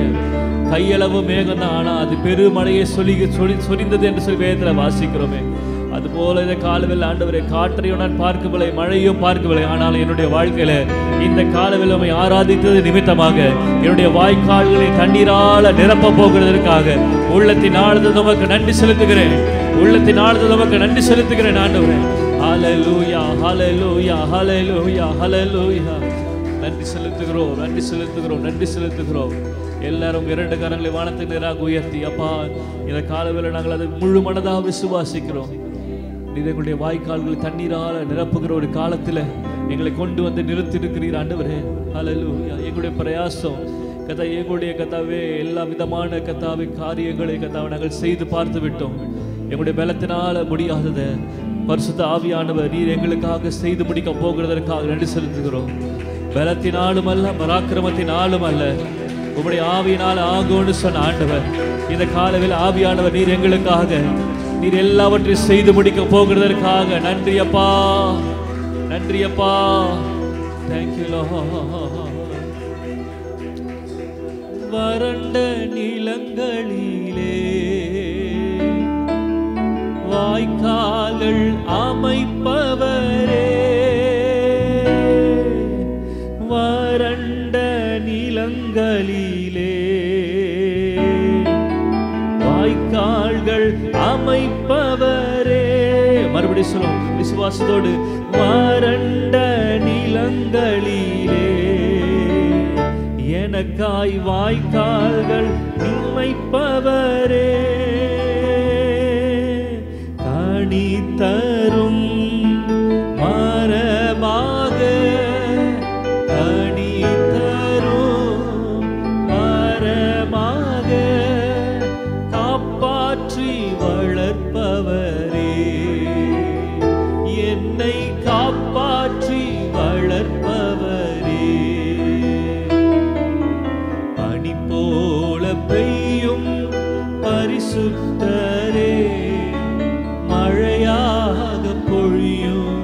கையளவு மேகம் தான் ஆனால் அது பெருமழையை சொல்லி சொல்லி சொரிந்தது என்று சொல்லி வேதத்தில் வாசிக்கிறோமே அதுபோல போல இந்த காலவில் ஆண்டவரே காற்றையும் நான் பார்க்கவில்லை மழையும் பார்க்கவில்லை ஆனால் என்னுடைய வாழ்க்கையில இந்த காலவில் உம்மை ஆராதித்தது நிமித்தமாக என்னுடைய வாய்க்கால்களை தண்ணீரால நிரப்ப போகிறதற்காக உள்ளத்தின் ஆழ்ந்து உமக்கு நன்றி செலுத்துகிறேன் உள்ளத்தின் ஆழ்ந்து உமக்கு நன்றி செலுத்துகிறேன் ஆண்டவரே ஹalleluya ஹalleluya ஹalleluya ஹalleluya நன்றி செலுத்துகிறோம் நன்றி செலுத்துகிறோம் நன்றி செலுத்துகிறோம் எல்லாரும் இரண்டு கரங்களை வானத்துக்கு நேராக உயர்த்தி அப்பா இந்த காலவேளை நாங்கள் அதை முழு மனதாக விசுவாசிக்கிறோம் நீர் எங்களுடைய வாய்க்கால்கள் தண்ணீரால் நிரப்புகிற ஒரு காலத்தில் எங்களை கொண்டு வந்து நிறுத்திருக்கிறீர் ஆண்டவரே ஹalleluya எங்களுடைய பிரயாசம் கதா எங்களுடைய கதாவே எல்லா விதமான கதாவை காரியங்களை கதாவை நாங்கள் செய்து பார்த்து விட்டோம் எங்களுடைய பலத்தினால முடியாததை பரிசுத்த ஆவியானவர் நீர் எங்களுக்காக செய்து முடிக்க போகிறதற்காக நன்றி செலுத்துகிறோம் பலத்தினாலும் அல்ல பராக்கிரமத்தினாலும் அல்ல உம்முடைய ஆவியினால் ஆகும்னு சொன்ன ஆண்டவர் இந்த காலவில் ஆவியானவர் நீர் எங்களுக்காக நீர் எல்லாவற்றையும் செய்து முடிக்க போகிறதற்காக நன்றி அப்பா நன்றி அப்பா தேங்க்யூ வறண்ட நிலங்களிலே வாய்க்கால்கள் அமைப்பவரே வறண்ட நிலங்களிலே வாய்க்கால்கள் அமைப்பவரே மறுபடியும் சொல்லும் விசுவாசத்தோடு வறண்ட நிலங்களிலே எனக்காய் வாய்க்கால்கள் அமைப்பவரே கனி தரும் மரமாக கனி தரும் மரமாக காப்பாற்றி வளர்ப்பவரே என்னை காப்பாற்றி வளர்ப்பவரே பனி போல பெய்யும் பரிசுத்தரே மழையாக பொழியும்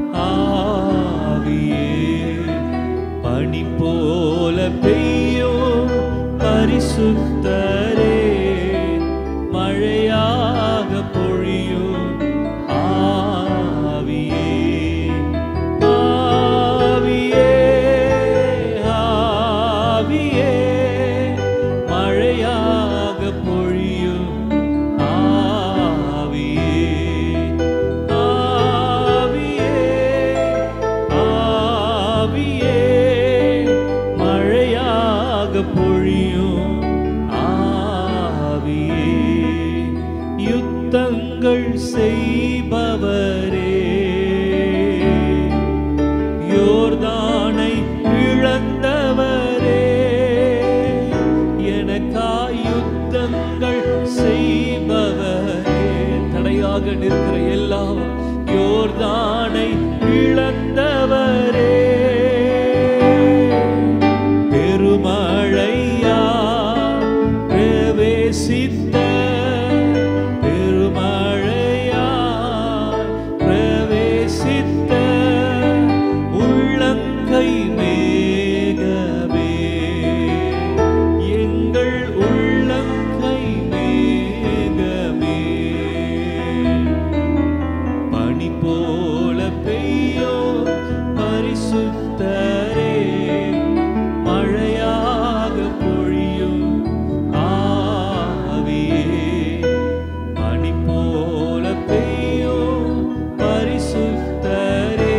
ஆவியே பனி போல பெய்யும் பரிசுத்தரே மழையாக பொழியும் ஆவியே ஆவியே ஆவியே மழையாக பொழியும் ஆவியே ஆவியே ஆவியே மழையாக பொழியும் ஆவியே யுத்தங்கள் செய்பவரே யோர்தானை இழந்தவரே எனக்காய் யுத்தங்கள் செய்பவரே தடையாக நிற்கிற எல்லாம் யோர்தானை இழந்தவரே பெருமழையா பிரவேசித்த பெருமழையா பிரவேசித்த உள்ளங்கை மேகமே எங்கள் உள்ளங்கை மேகமே பனி போல பெய்யோ பரிசுத்தரே மழையாக பொழியும் ஆவியே பனி போல பெய்யோ பரிசுத்தரே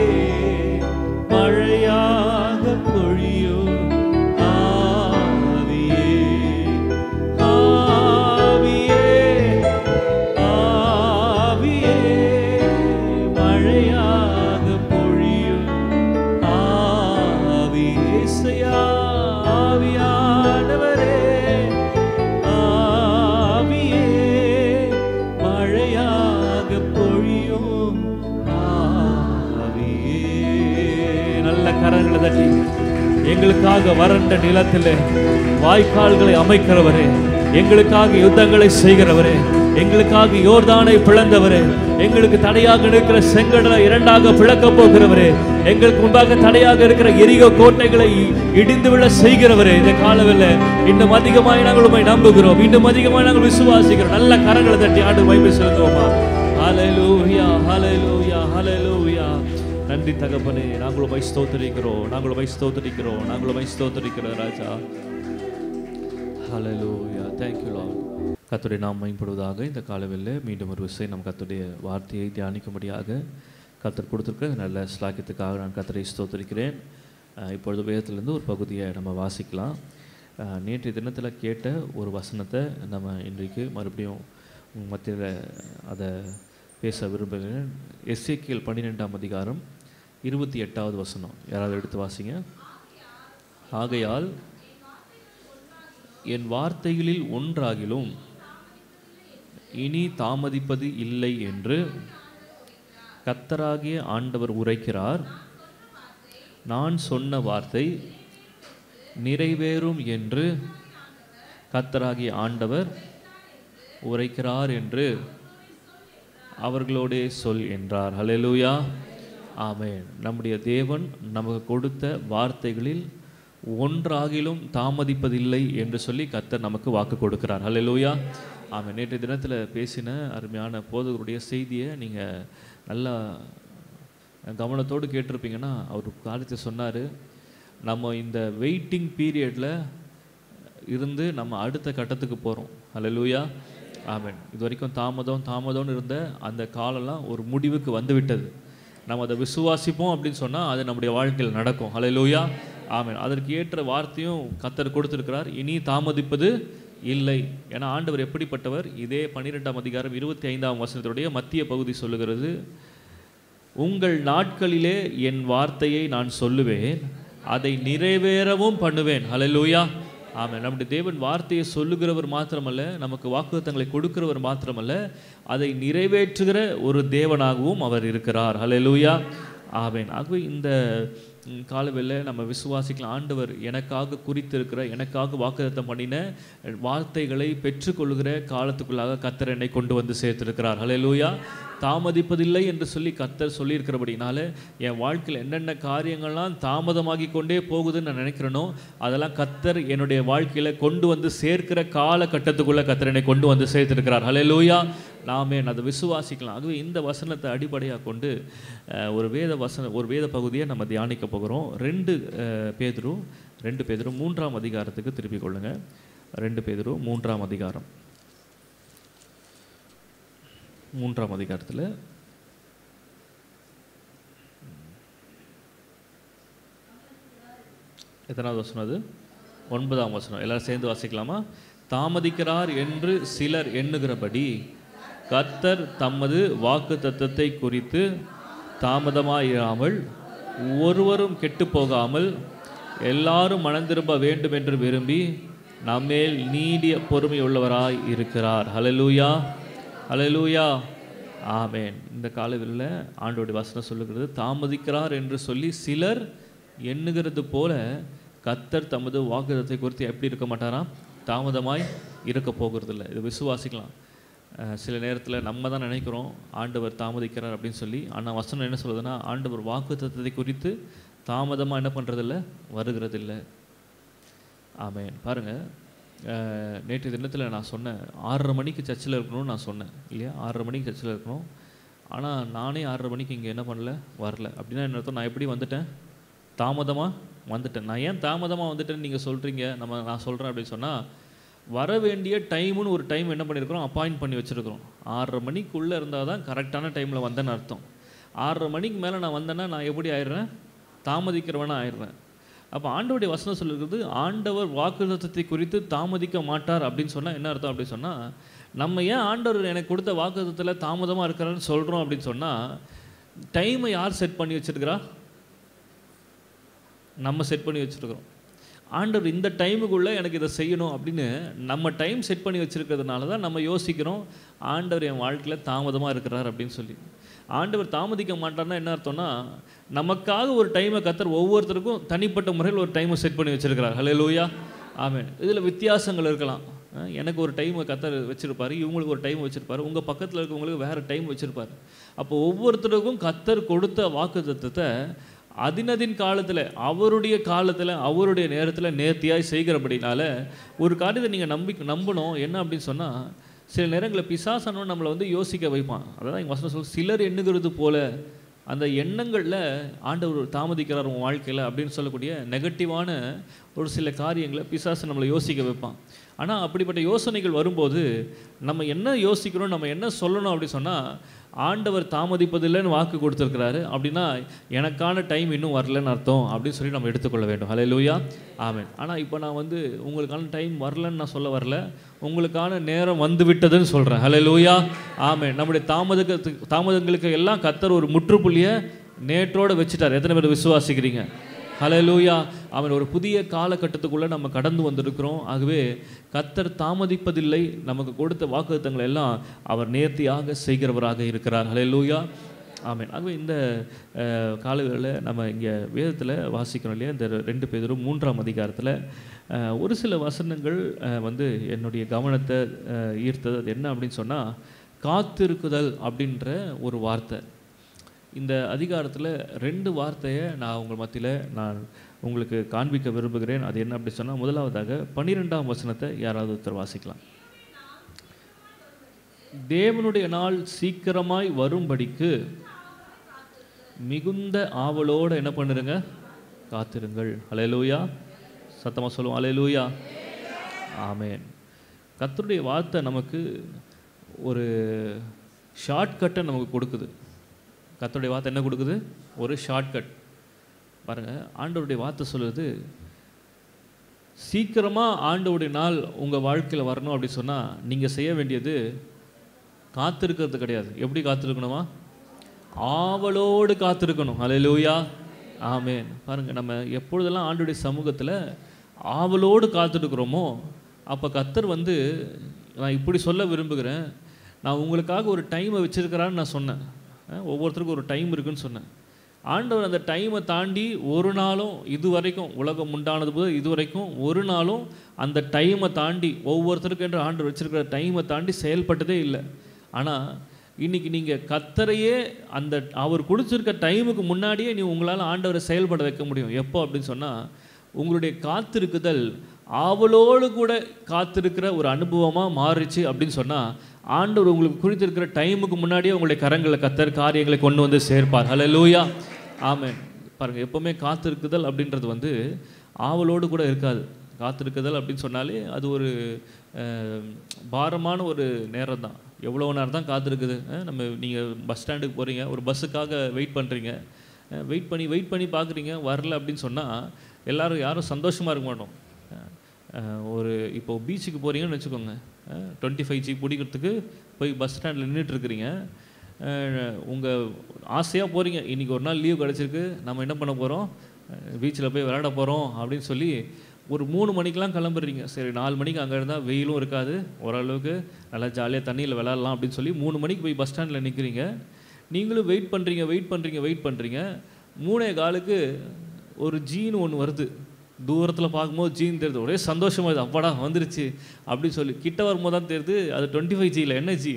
மழையாக பொழியும் ஆவியே ஆவியே ஆவியே மழையாக பொழியும் ஆவியேசையா ஆவியானவரே ஆவியே மழையாக பொழியும் ஆவியே நல்ல கரங்களை தட்டி எங்களுக்காக வறண்ட நிலத்திலே வாய்க்கால்களை அமைக்கிறவரே எங்களுக்காக யுத்தங்களை செய்கிறவரே எங்களுக்காக யோர்தானை பிளந்தவரே எங்களுக்கு தடையாக இருக்கிற செங்கடலை இரண்டாக பிளக்க போகிறவரே எங்களுக்கு முன்பாக தடையாக இருக்கிற எரிகோ கோட்டைகளை இடிந்து விழ செய்கிறவரே இந்த காலவில் இன்னும் அதிகமாய் நாங்கள் உண்மை நம்புகிறோம் இன்னும் அதிகமாய் நாங்கள் விசுவாசிக்கிறோம் நல்ல கரங்களை தட்டி ஆண்டு வைப்பு செலுத்துவோமா ஹalleluya ஹalleluya ஹalleluya நன்றி தகப்பனே நாங்களும் மை ஸ்தோத்திரிக்கிறோம் நாங்களும் மை ஸ்தோத்திரிக்கிறோம் நாங்களும் மை ஸ்தோத்திரிக்கிறோம் ராஜா ஹalleluya thank you lord கர்த்தருடைய நாம் மேம்படுவதாக இந்த காலவெல்ல மீண்டும் ஒரு விஷயம் நம் கர்த்தருடைய வார்த்தையை தியானிக்கும்படியாக கர்த்தர் கொடுத்திருக்கிற இந்த நல்ல ஸ்லாக்கியத்துக்காக நான் கர்த்தரை ஸ்தோத்திரிக்கிறேன் அஹ் இப்பொழுது வேதத்திலிருந்து ஒரு பகுதியை நம்ம வாசிக்கலாம் அஹ் நேற்றைய தினத்தில் கேட்ட ஒரு வசனத்தை நம்ம இன்றைக்கு மறுபடியும் உங்க மத்தியில் அதை பேச விரும்புகிறேன் எஸ்ஏக்கியல் பன்னிரெண்டாம் அதிகாரம் இருபத்தி எட்டாவது வசனம் யாராவது எடுத்து வாசிங்க ஆகையால் என் வார்த்தைகளில் ஒன்றாகிலும் இனி தாமதிப்பது இல்லை என்று கத்தராகிய ஆண்டவர் உரைக்கிறார் நான் சொன்ன வார்த்தை நிறைவேறும் என்று கத்தராகிய ஆண்டவர் உரைக்கிறார் என்று அவர்களோடே சொல் என்றார் ஹalleluya ஆமென் நம்முடைய தேவன் நமக்கு கொடுத்த வார்த்தைகளில் ஒன்றாகிலும் தாமதிப்பதில்லை என்று சொல்லி கர்த்தர் நமக்கு வாக்கு கொடுக்கிறார் ஹalleluya ஆமென் நேற்று தினத்தில் பேசின அருமையான போதகருடைய செய்தியை நீங்கள் நல்லா கவனத்தோடு கேட்டிருப்பீங்கன்னா அவர் ஒரு காரியத்தை சொன்னார் நம்ம இந்த வெயிட்டிங் பீரியடில் இருந்து நம்ம அடுத்த கட்டத்துக்கு போகிறோம் ஹalleluya ஆமென் இது வரைக்கும் தாமதம் தாமதம்னு இருந்த அந்த காலம்லாம் ஒரு முடிவுக்கு வந்து விட்டது நம்ம அதை விசுவாசிப்போம் அப்படின்னு சொன்னால் அது நம்முடைய வாழ்க்கையில் நடக்கும் ஹalleluya ஆமென் அதற்கு ஏற்ற வார்த்தையும் கத்தர் கொடுத்திருக்கிறார் இனி தாமதிப்பது இல்லை ஏன்னா ஆண்டவர் எப்படிப்பட்டவர் இதே பன்னிரெண்டாம் அதிகாரம் இருபத்தி ஐந்தாம் வசனத்துடைய மத்திய பகுதி சொல்லுகிறது உங்கள் நாட்களிலே என் வார்த்தையை நான் சொல்லுவேன் அதை நிறைவேறவும் பண்ணுவேன் ஹalleluya ஆமென் நம்முடைய தேவன் வார்த்தையை சொல்லுகிறவர் மாத்திரமல்ல நமக்கு வாக்குத்தங்களை கொடுக்கிறவர் மாத்திரமல்ல அதை நிறைவேற்றுகிற ஒரு தேவனாகவும் அவர் இருக்கிறார் ஹalleluya ஆமென் ஆகவே இந்த ம், காலவெல்ல நம்ம விசுவாசிக்கலாம் ஆண்டவர் எனக்காக குறித்திருக்கிற எனக்காக வாக்குத்தத்தம் பண்ணின வார்த்தைகளை பெற்றுக்கொள்கிற காலத்துக்குள்ளாக கத்தர் என்னை கொண்டு வந்து சேர்த்திருக்கிறார் ஹalleluya தாமதிப்பதில்லை என்று சொல்லி கத்தர் சொல்லியிருக்கிறபடினால என் வாழ்க்கையில் என்னென்ன காரியங்கள்லாம் தாமதமாகி கொண்டே போகுதுன்னு நான் நினைக்கிறேனோ அதெல்லாம் கத்தர் என்னுடைய வாழ்க்கையில் கொண்டு வந்து சேர்க்கிற காலகட்டத்துக்குள்ளே கத்தர் என்னை கொண்டு வந்து சேர்த்திருக்கிறார் ஹalleluya நாமே அதை விசுவாசிக்கலாம் ஆகவே இந்த வசனத்தை அடிப்படையாக கொண்டு அஹ், ஒரு வேத வசன ஒரு வேத பகுதியை நம்ம தியானிக்க போகிறோம் ரெண்டு அஹ், பேதுரு ரெண்டு பேதுரு மூன்றாம் அதிகாரத்துக்கு திருப்பிக் கொள்ளுங்க ரெண்டு பேதுரு மூன்றாம் அதிகாரம் மூன்றாம் அதிகாரத்தில் எத்தனாவது வசனம் அது ஒன்பதாம் வசனம் எல்லாரும் சேர்ந்து வாசிக்கலாமா தாமதிக்கிறார் என்று சிலர் எண்ணுகிறபடி கர்த்தர் தமது வாக்கு தத்தத்தை குறித்து தாமதமாயிராமல் ஒருவரும் கெட்டு போகாமல் எல்லாரும் மனந்திரும்ப வேண்டும் என்று விரும்பி நம்மேல் நீடிய பொறுமையுள்ளவராய் இருக்கிறார் ஹalleluya ஹalleluya ஆமென் இந்த காலவில் ஆண்டோடைய வசனம் சொல்லுகிறது தாமதிக்கிறார் என்று சொல்லி சிலர் எண்ணுகிறது போல கத்தர் தமது வாக்குதத்தை குறித்து எப்படி இருக்க மாட்டாராம் தாமதமாய் இருக்க போகிறதில்ல இது விசுவாசிக்கலாம் அஹ் சில நேரத்தில் நம்ம தான் நினைக்கிறோம் ஆண்டவர் தாமதிக்கிறார் அப்படின்னு சொல்லி ஆனால் வசனம் என்ன சொல்லுதுன்னா ஆண்டவர் வாக்குத்தத்தத்தை குறித்து தாமதமாக என்ன பண்ணுறதில்ல வருகிறதில்ல ஆமென் பாருங்க அஹ், நேற்று தினத்தில் நான் சொன்னேன் ஆறரை மணிக்கு சர்ச்சில் இருக்கணும்னு நான் சொன்னேன் இல்லையா ஆறரை மணிக்கு சர்ச்சில் இருக்கணும் ஆனால் நானே ஆறரை மணிக்கு இங்கே என்ன பண்ணல வரல அப்படின்னா என்ன அர்த்தம் நான் எப்படி வந்துட்டேன் தாமதமாக வந்துட்டேன் நான் ஏன் தாமதமாக வந்துட்டேன்னு நீங்கள் சொல்கிறீங்க நம்ம நான் சொல்கிறேன் அப்படின்னு சொன்னால் வர வேண்டிய டைமுன்னு ஒரு டைம் என்ன பண்ணியிருக்கிறோம் அப்பாயிண்ட் பண்ணி வச்சுருக்கிறோம் ஆறரை மணிக்குள்ளே இருந்தால் தான் கரெக்டான டைமில் வந்தேன்னு அர்த்தம் ஆறரை மணிக்கு மேலே நான் வந்தேன்னா நான் எப்படி ஆயிடுறேன் தாமதிக்கிறவனா ஆயிடுறேன் அப்போ ஆண்டவருடைய வசனம் சொல்லுறது ஆண்டவர் வாக்குத்தத்தத்தை குறித்து தாமதிக்க மாட்டார் அப்படின்னு சொன்னால் என்ன அர்த்தம் அப்படின்னு சொன்னால் நம்ம ஏன் ஆண்டவர் எனக்கு கொடுத்த வாக்குத்தத்தில் தாமதமாக இருக்கிறான்னு சொல்கிறோம் அப்படின்னு சொன்னால் டைமை யார் செட் பண்ணி வச்சிருக்கிறா நம்ம செட் பண்ணி வச்சுருக்கிறோம் ஆண்டவர் இந்த டைமுக்குள்ளே எனக்கு இதை செய்யணும் அப்படின்னு நம்ம டைம் செட் பண்ணி வச்சுருக்கிறதுனால தான் நம்ம யோசிக்கிறோம் ஆண்டவர் என் வாழ்க்கையில் தாமதமாக இருக்கிறார் அப்படின்னு சொல்லி ஆண்டவர் தாமதிக்க மாட்டார்னா என்ன அர்த்தம்னா நமக்காக ஒரு டைமை கத்தர் ஒவ்வொருத்தருக்கும் தனிப்பட்ட முறையில் ஒரு டைமை செட் பண்ணி வச்சிருக்கிறார் ஹலே லூயா ஆமென் இதில் வித்தியாசங்கள் இருக்கலாம் அஹ் எனக்கு ஒரு டைமை கத்தர் வச்சிருப்பாரு இவங்களுக்கு ஒரு டைம் வச்சிருப்பாரு உங்கள் பக்கத்தில் இருக்கவங்களுக்கு வேறு டைம் வச்சிருப்பாரு அப்போ ஒவ்வொருத்தருக்கும் கத்தர் கொடுத்த வாக்கு அதினதின் காலத்தில் அவருடைய காலத்தில் அவருடைய நேரத்தில் நேர்த்தியாய் செய்கிறபடினால ஒரு காரியத்தை நீங்கள் நம்பி நம்பணும் என்ன அப்படின்னு சொன்னால் சில நேரங்களில் பிசாசானவன் நம்மளை வந்து யோசிக்க வைப்பான் அதான் எங்கள் வசனம் சொல் சிலர் எண்ணுகிறது போல அந்த எண்ணங்களில் ஆண்டவர் தாமதிக்கிறார் உன் வாழ்க்கையில் அப்படின்னு சொல்லக்கூடிய நெகட்டிவான ஒரு சில காரியங்களை பிசாசு நம்மளை யோசிக்க வைப்பான் ஆனால் அப்படிப்பட்ட யோசனைகள் வரும்போது நம்ம என்ன யோசிக்கிறோம் நம்ம என்ன சொல்லணும் அப்படி சொன்னால் ஆண்டவர் தாமதிப்பதில்லைன்னு வாக்கு கொடுத்துருக்கிறாரு அப்படின்னா எனக்கான டைம் இன்னும் வரலன்னு அர்த்தம் அப்படின்னு சொல்லி நம்ம எடுத்துக்கொள்ள வேண்டும் ஹலே லூயா ஆமென் ஆனால் இப்போ நான் வந்து உங்களுக்கான டைம் வரலன்னு நான் சொல்ல வரல உங்களுக்கான நேரம் வந்து விட்டதுன்னு சொல்கிறேன் ஹலே லூயா ஆமென் நம்முடைய தாமதத்துக்கு தாமதங்களுக்கு எல்லாம் கத்தர் ஒரு முற்றுப்புள்ளியை நேற்றோட வச்சுட்டார் எத்தனை பேர் விசுவாசிக்கிறீங்க ஹalleluya அவன் ஒரு புதிய காலகட்டத்துக்குள்ளே நம்ம கடந்து வந்திருக்கிறோம் ஆகவே கத்தர் தாமதிப்பதில்லை நமக்கு கொடுத்த வாக்குத்தங்களை எல்லாம் அவர் நேர்த்தியாக செய்கிறவராக இருக்கிறார் ஹalleluya ஆமென் ஆகவே இந்த அஹ், காலங்களில் நம்ம இங்கே வேதத்தில் வாசிக்கிறோம் இல்லையா இந்த ரெண்டு பேரும் மூன்றாம் அதிகாரத்தில் அஹ், ஒரு சில வசனங்கள் அஹ், வந்து என்னுடைய கவனத்தை அஹ், ஈர்த்தது அது என்ன அப்படின்னு சொன்னால் காத்திருக்குதல் அப்படின்ற ஒரு வார்த்தை இந்த அதிகாரத்தில் ரெண்டு வார்த்தையை நான் உங்கள் மத்தியில் நான் உங்களுக்கு காண்பிக்க விரும்புகிறேன் அது என்ன அப்படி சொன்னால் முதலாவதாக பன்னிரெண்டாம் வசனத்தை யாராவது ஒருத்தர் வாசிக்கலாம் தேவனுடைய நாள் சீக்கிரமாய் வரும்படிக்கு மிகுந்த ஆவலோடு என்ன பண்ணுறங்க காத்திருங்கள் அலையலூயா சத்தமாக சொல்லுவோம் அலையலூயா ஆமேன் கர்த்தருடைய வார்த்தை நமக்கு ஒரு ஷார்ட்கட்டை நமக்கு கொடுக்குது கர்த்தருடைய வார்த்தை என்ன கொடுக்குது ஒரு ஷார்ட்கட் பாருங்கள் ஆண்டவருடைய வார்த்தை சொல்லுது சீக்கிரமாக ஆண்டவருடைய நாள் உங்கள் வாழ்க்கையில் வரணும் அப்படி சொன்னால் நீங்கள் செய்ய வேண்டியது காத்திருக்கிறது கிடையாது எப்படி காத்திருக்கணுமா ஆவலோடு காத்திருக்கணும் அலையலூயா ஆமேன் பாருங்கள் நம்ம எப்பொழுதெல்லாம் ஆண்டுடைய சமூகத்தில் ஆவலோடு காத்திருக்கிறோமோ அப்போ கத்தர் வந்து நான் இப்படி சொல்ல விரும்புகிறேன் நான் உங்களுக்காக ஒரு டைமை வச்சுருக்கிறான்னு நான் சொன்னேன் அஹ் ஒவ்வொருத்தருக்கும் ஒரு டைம் இருக்குன்னு சொன்னேன் ஆண்டவர் அந்த டைமை தாண்டி ஒரு நாளும் இது வரைக்கும் உலகம் உண்டானது போது இது வரைக்கும் ஒரு நாளும் அந்த டைமை தாண்டி ஒவ்வொருத்தருக்கும் என்று ஆண்டவர் வச்சிருக்கிற டைமை தாண்டி செயல்பட்டதே இல்லை ஆனால் இன்னைக்கு நீங்கள் கத்தரையே அந்த அவர் கொடுத்துருக்க டைமுக்கு முன்னாடியே நீ உங்களால் ஆண்டவரை செயல்பட வைக்க முடியும் எப்போ அப்படின்னு சொன்னால் உங்களுடைய காத்திருக்குதல் ஆவலோடு கூட காத்திருக்கிற ஒரு அனுபவமாக மாறுச்சு அப்படின்னு சொன்னால் ஆண்டவர் உங்களுக்கு குறித்திருக்கிற டைமுக்கு முன்னாடியே உங்களுடைய கரங்களை கத்தர் காரியங்களை கொண்டு வந்து சேர்ப்பார் ஹalleluya ஆமென் பாருங்கள் எப்போவுமே காத்திருக்குதல் அப்படின்றது வந்து ஆவலோடு கூட இருக்காது காத்திருக்குதல் அப்படின்னு சொன்னாலே அது ஒரு அஹ், பாரமான ஒரு நேரம் தான் எவ்வளோ நேரம் தான் காத்திருக்குது அஹ், நம்ம நீங்கள் பஸ் ஸ்டாண்டுக்கு போகிறீங்க ஒரு பஸ்ஸுக்காக வெயிட் பண்ணுறீங்க வெயிட் பண்ணி வெயிட் பண்ணி பார்க்குறீங்க வரல அப்படின்னு சொன்னால் எல்லாரும் யாரும் சந்தோஷமாக இருக்க மாட்டோம் அஹ், ஒரு இப்போ பீச்சுக்கு போகிறீங்கன்னு வச்சுக்கோங்க டுவெண்ட்டி ஃபைவ் ஜி பிடிக்கிறதுக்கு போய் பஸ் ஸ்டாண்டில் நின்றுட்டு இருக்கிறீங்க உங்கள் ஆசையாக போகிறீங்க இன்றைக்கி ஒரு நாள் லீவ் கிடச்சிருக்கு நம்ம என்ன பண்ண போகிறோம் பீச்சில் போய் விளையாட போகிறோம் அப்படின்னு சொல்லி ஒரு மூணு மணிக்கெலாம் கிளம்புறீங்க சரி நாலு மணிக்கு அங்கே இருந்தால் வெயிலும் இருக்காது ஓரளவுக்கு நல்லா ஜாலியாக தண்ணியில் விளையாடலாம் அப்படின்னு சொல்லி மூணு மணிக்கு போய் பஸ் ஸ்டாண்டில் நிற்கிறீங்க நீங்களும் வெயிட் பண்ணுறீங்க வெயிட் பண்ணுறீங்க வெயிட் பண்ணுறீங்க மூணே காலுக்கு ஒரு ஜீன் ஒன்று வருது தூரத்தில் பார்க்கும்போது ஜீன் தெரியுது ஒரே சந்தோஷமாக இது அப்பாடா வந்துருச்சு அப்படின்னு சொல்லி கிட்ட வரும்போது தான் தெரியுது அது டுவெண்ட்டி ஃபைவ் ஜியில் என்ன ஜி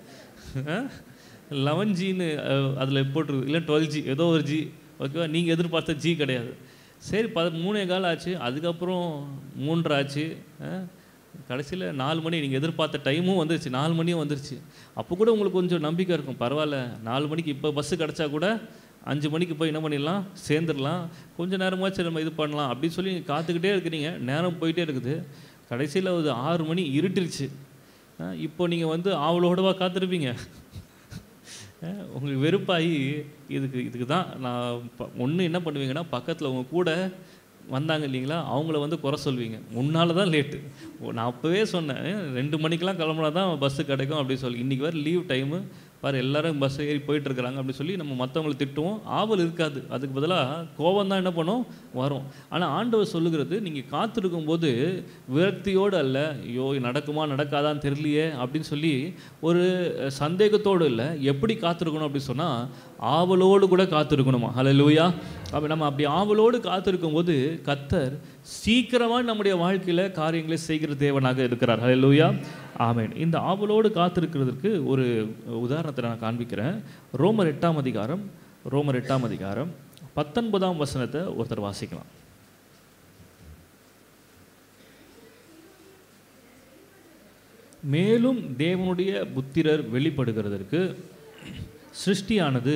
லெவன் ஜின்னு அதில் போட்டிருக்கு இல்லை டுவெல் ஜி ஏதோ ஒரு ஜி ஓகேவா நீங்கள் எதிர்பார்த்த ஜி கிடையாது சரி ப மூணே கால் ஆச்சு அதுக்கப்புறம் மூன்றரை ஆச்சு கடைசியில் நாலு மணி நீங்கள் எதிர்பார்த்த டைமும் வந்துருச்சு நாலு மணியும் வந்துருச்சு அப்போ கூட உங்களுக்கு கொஞ்சம் நம்பிக்கை இருக்கும் பரவாயில்ல நாலு மணிக்கு இப்போ பஸ்ஸு கிடச்சா கூட அஞ்சு மணிக்கு போய் என்ன பண்ணிடலாம் சேர்ந்துடலாம் கொஞ்ச நேரமாச்சும் நம்ம இது பண்ணலாம் அப்படின்னு சொல்லி நீங்க காத்துக்கிட்டே இருக்கிறீங்க நேரம் போயிட்டே இருக்குது கடைசியில் ஒரு ஆறு மணி இருட்டிருச்சு அஹ் இப்போ நீங்கள் வந்து ஆவலோடவா காத்திருப்பீங்க அஹ் உங்களுக்கு வெறுப்பாகி இதுக்கு இதுக்கு தான் நான் ஒன்று என்ன பண்ணுவீங்கன்னா பக்கத்தில் உங்க கூட வந்தாங்க இல்லைங்களா அவங்கள வந்து குறை சொல்வீங்க முன்னால் தான் லேட்டு நான் அப்போவே சொன்னேன் "ஏன் ரெண்டு மணிக்கெலாம் கிளம்புனா தான் பஸ்ஸு கிடைக்கும் அப்படின்னு சொல்லி இன்றைக்கி வேறு லீவ் டைமு பாரு எல்லாரும் பஸ் ஏறி போயிட்டு இருக்கிறாங்க அப்படி சொல்லி நம்ம மற்றவங்களை திட்டுவோம் ஆவல் இருக்காது அதுக்கு பதிலாக கோபம் தான் என்ன பண்ணும் வரும் ஆனால் ஆண்டவர் சொல்லுகிறது நீங்கள் காத்திருக்கும் போது விரக்தியோடு அல்ல ஐயோ இது நடக்குமா நடக்காதான்னு தெரியலையே அப்படின்னு சொல்லி ஒரு சந்தேகத்தோடு இல்லை எப்படி காத்திருக்கணும் அப்படின்னு சொன்னால் ஆவலோடு கூட காத்திருக்கணுமா ஹalleluya அப்போ நம்ம அப்படி ஆவலோடு காத்திருக்கும் போது கத்தர் சீக்கிரமாக நம்முடைய வாழ்க்கையில் காரியங்களை செய்கிற தேவனாக இருக்கிறார் ஹalleluya ஆமென் இந்த ஆவலோடு காத்திருக்கிறதுக்கு ஒரு உதாரணத்தை நான் காண்பிக்கிறேன் ரோமர் எட்டாம் அதிகாரம் ரோமர் எட்டாம் அதிகாரம் பத்தொன்பதாம் வசனத்தை ஒருத்தர் வாசிக்கலாம் மேலும் தேவனுடைய புத்திரர் வெளிப்படுகிறதற்கு சிருஷ்டியானது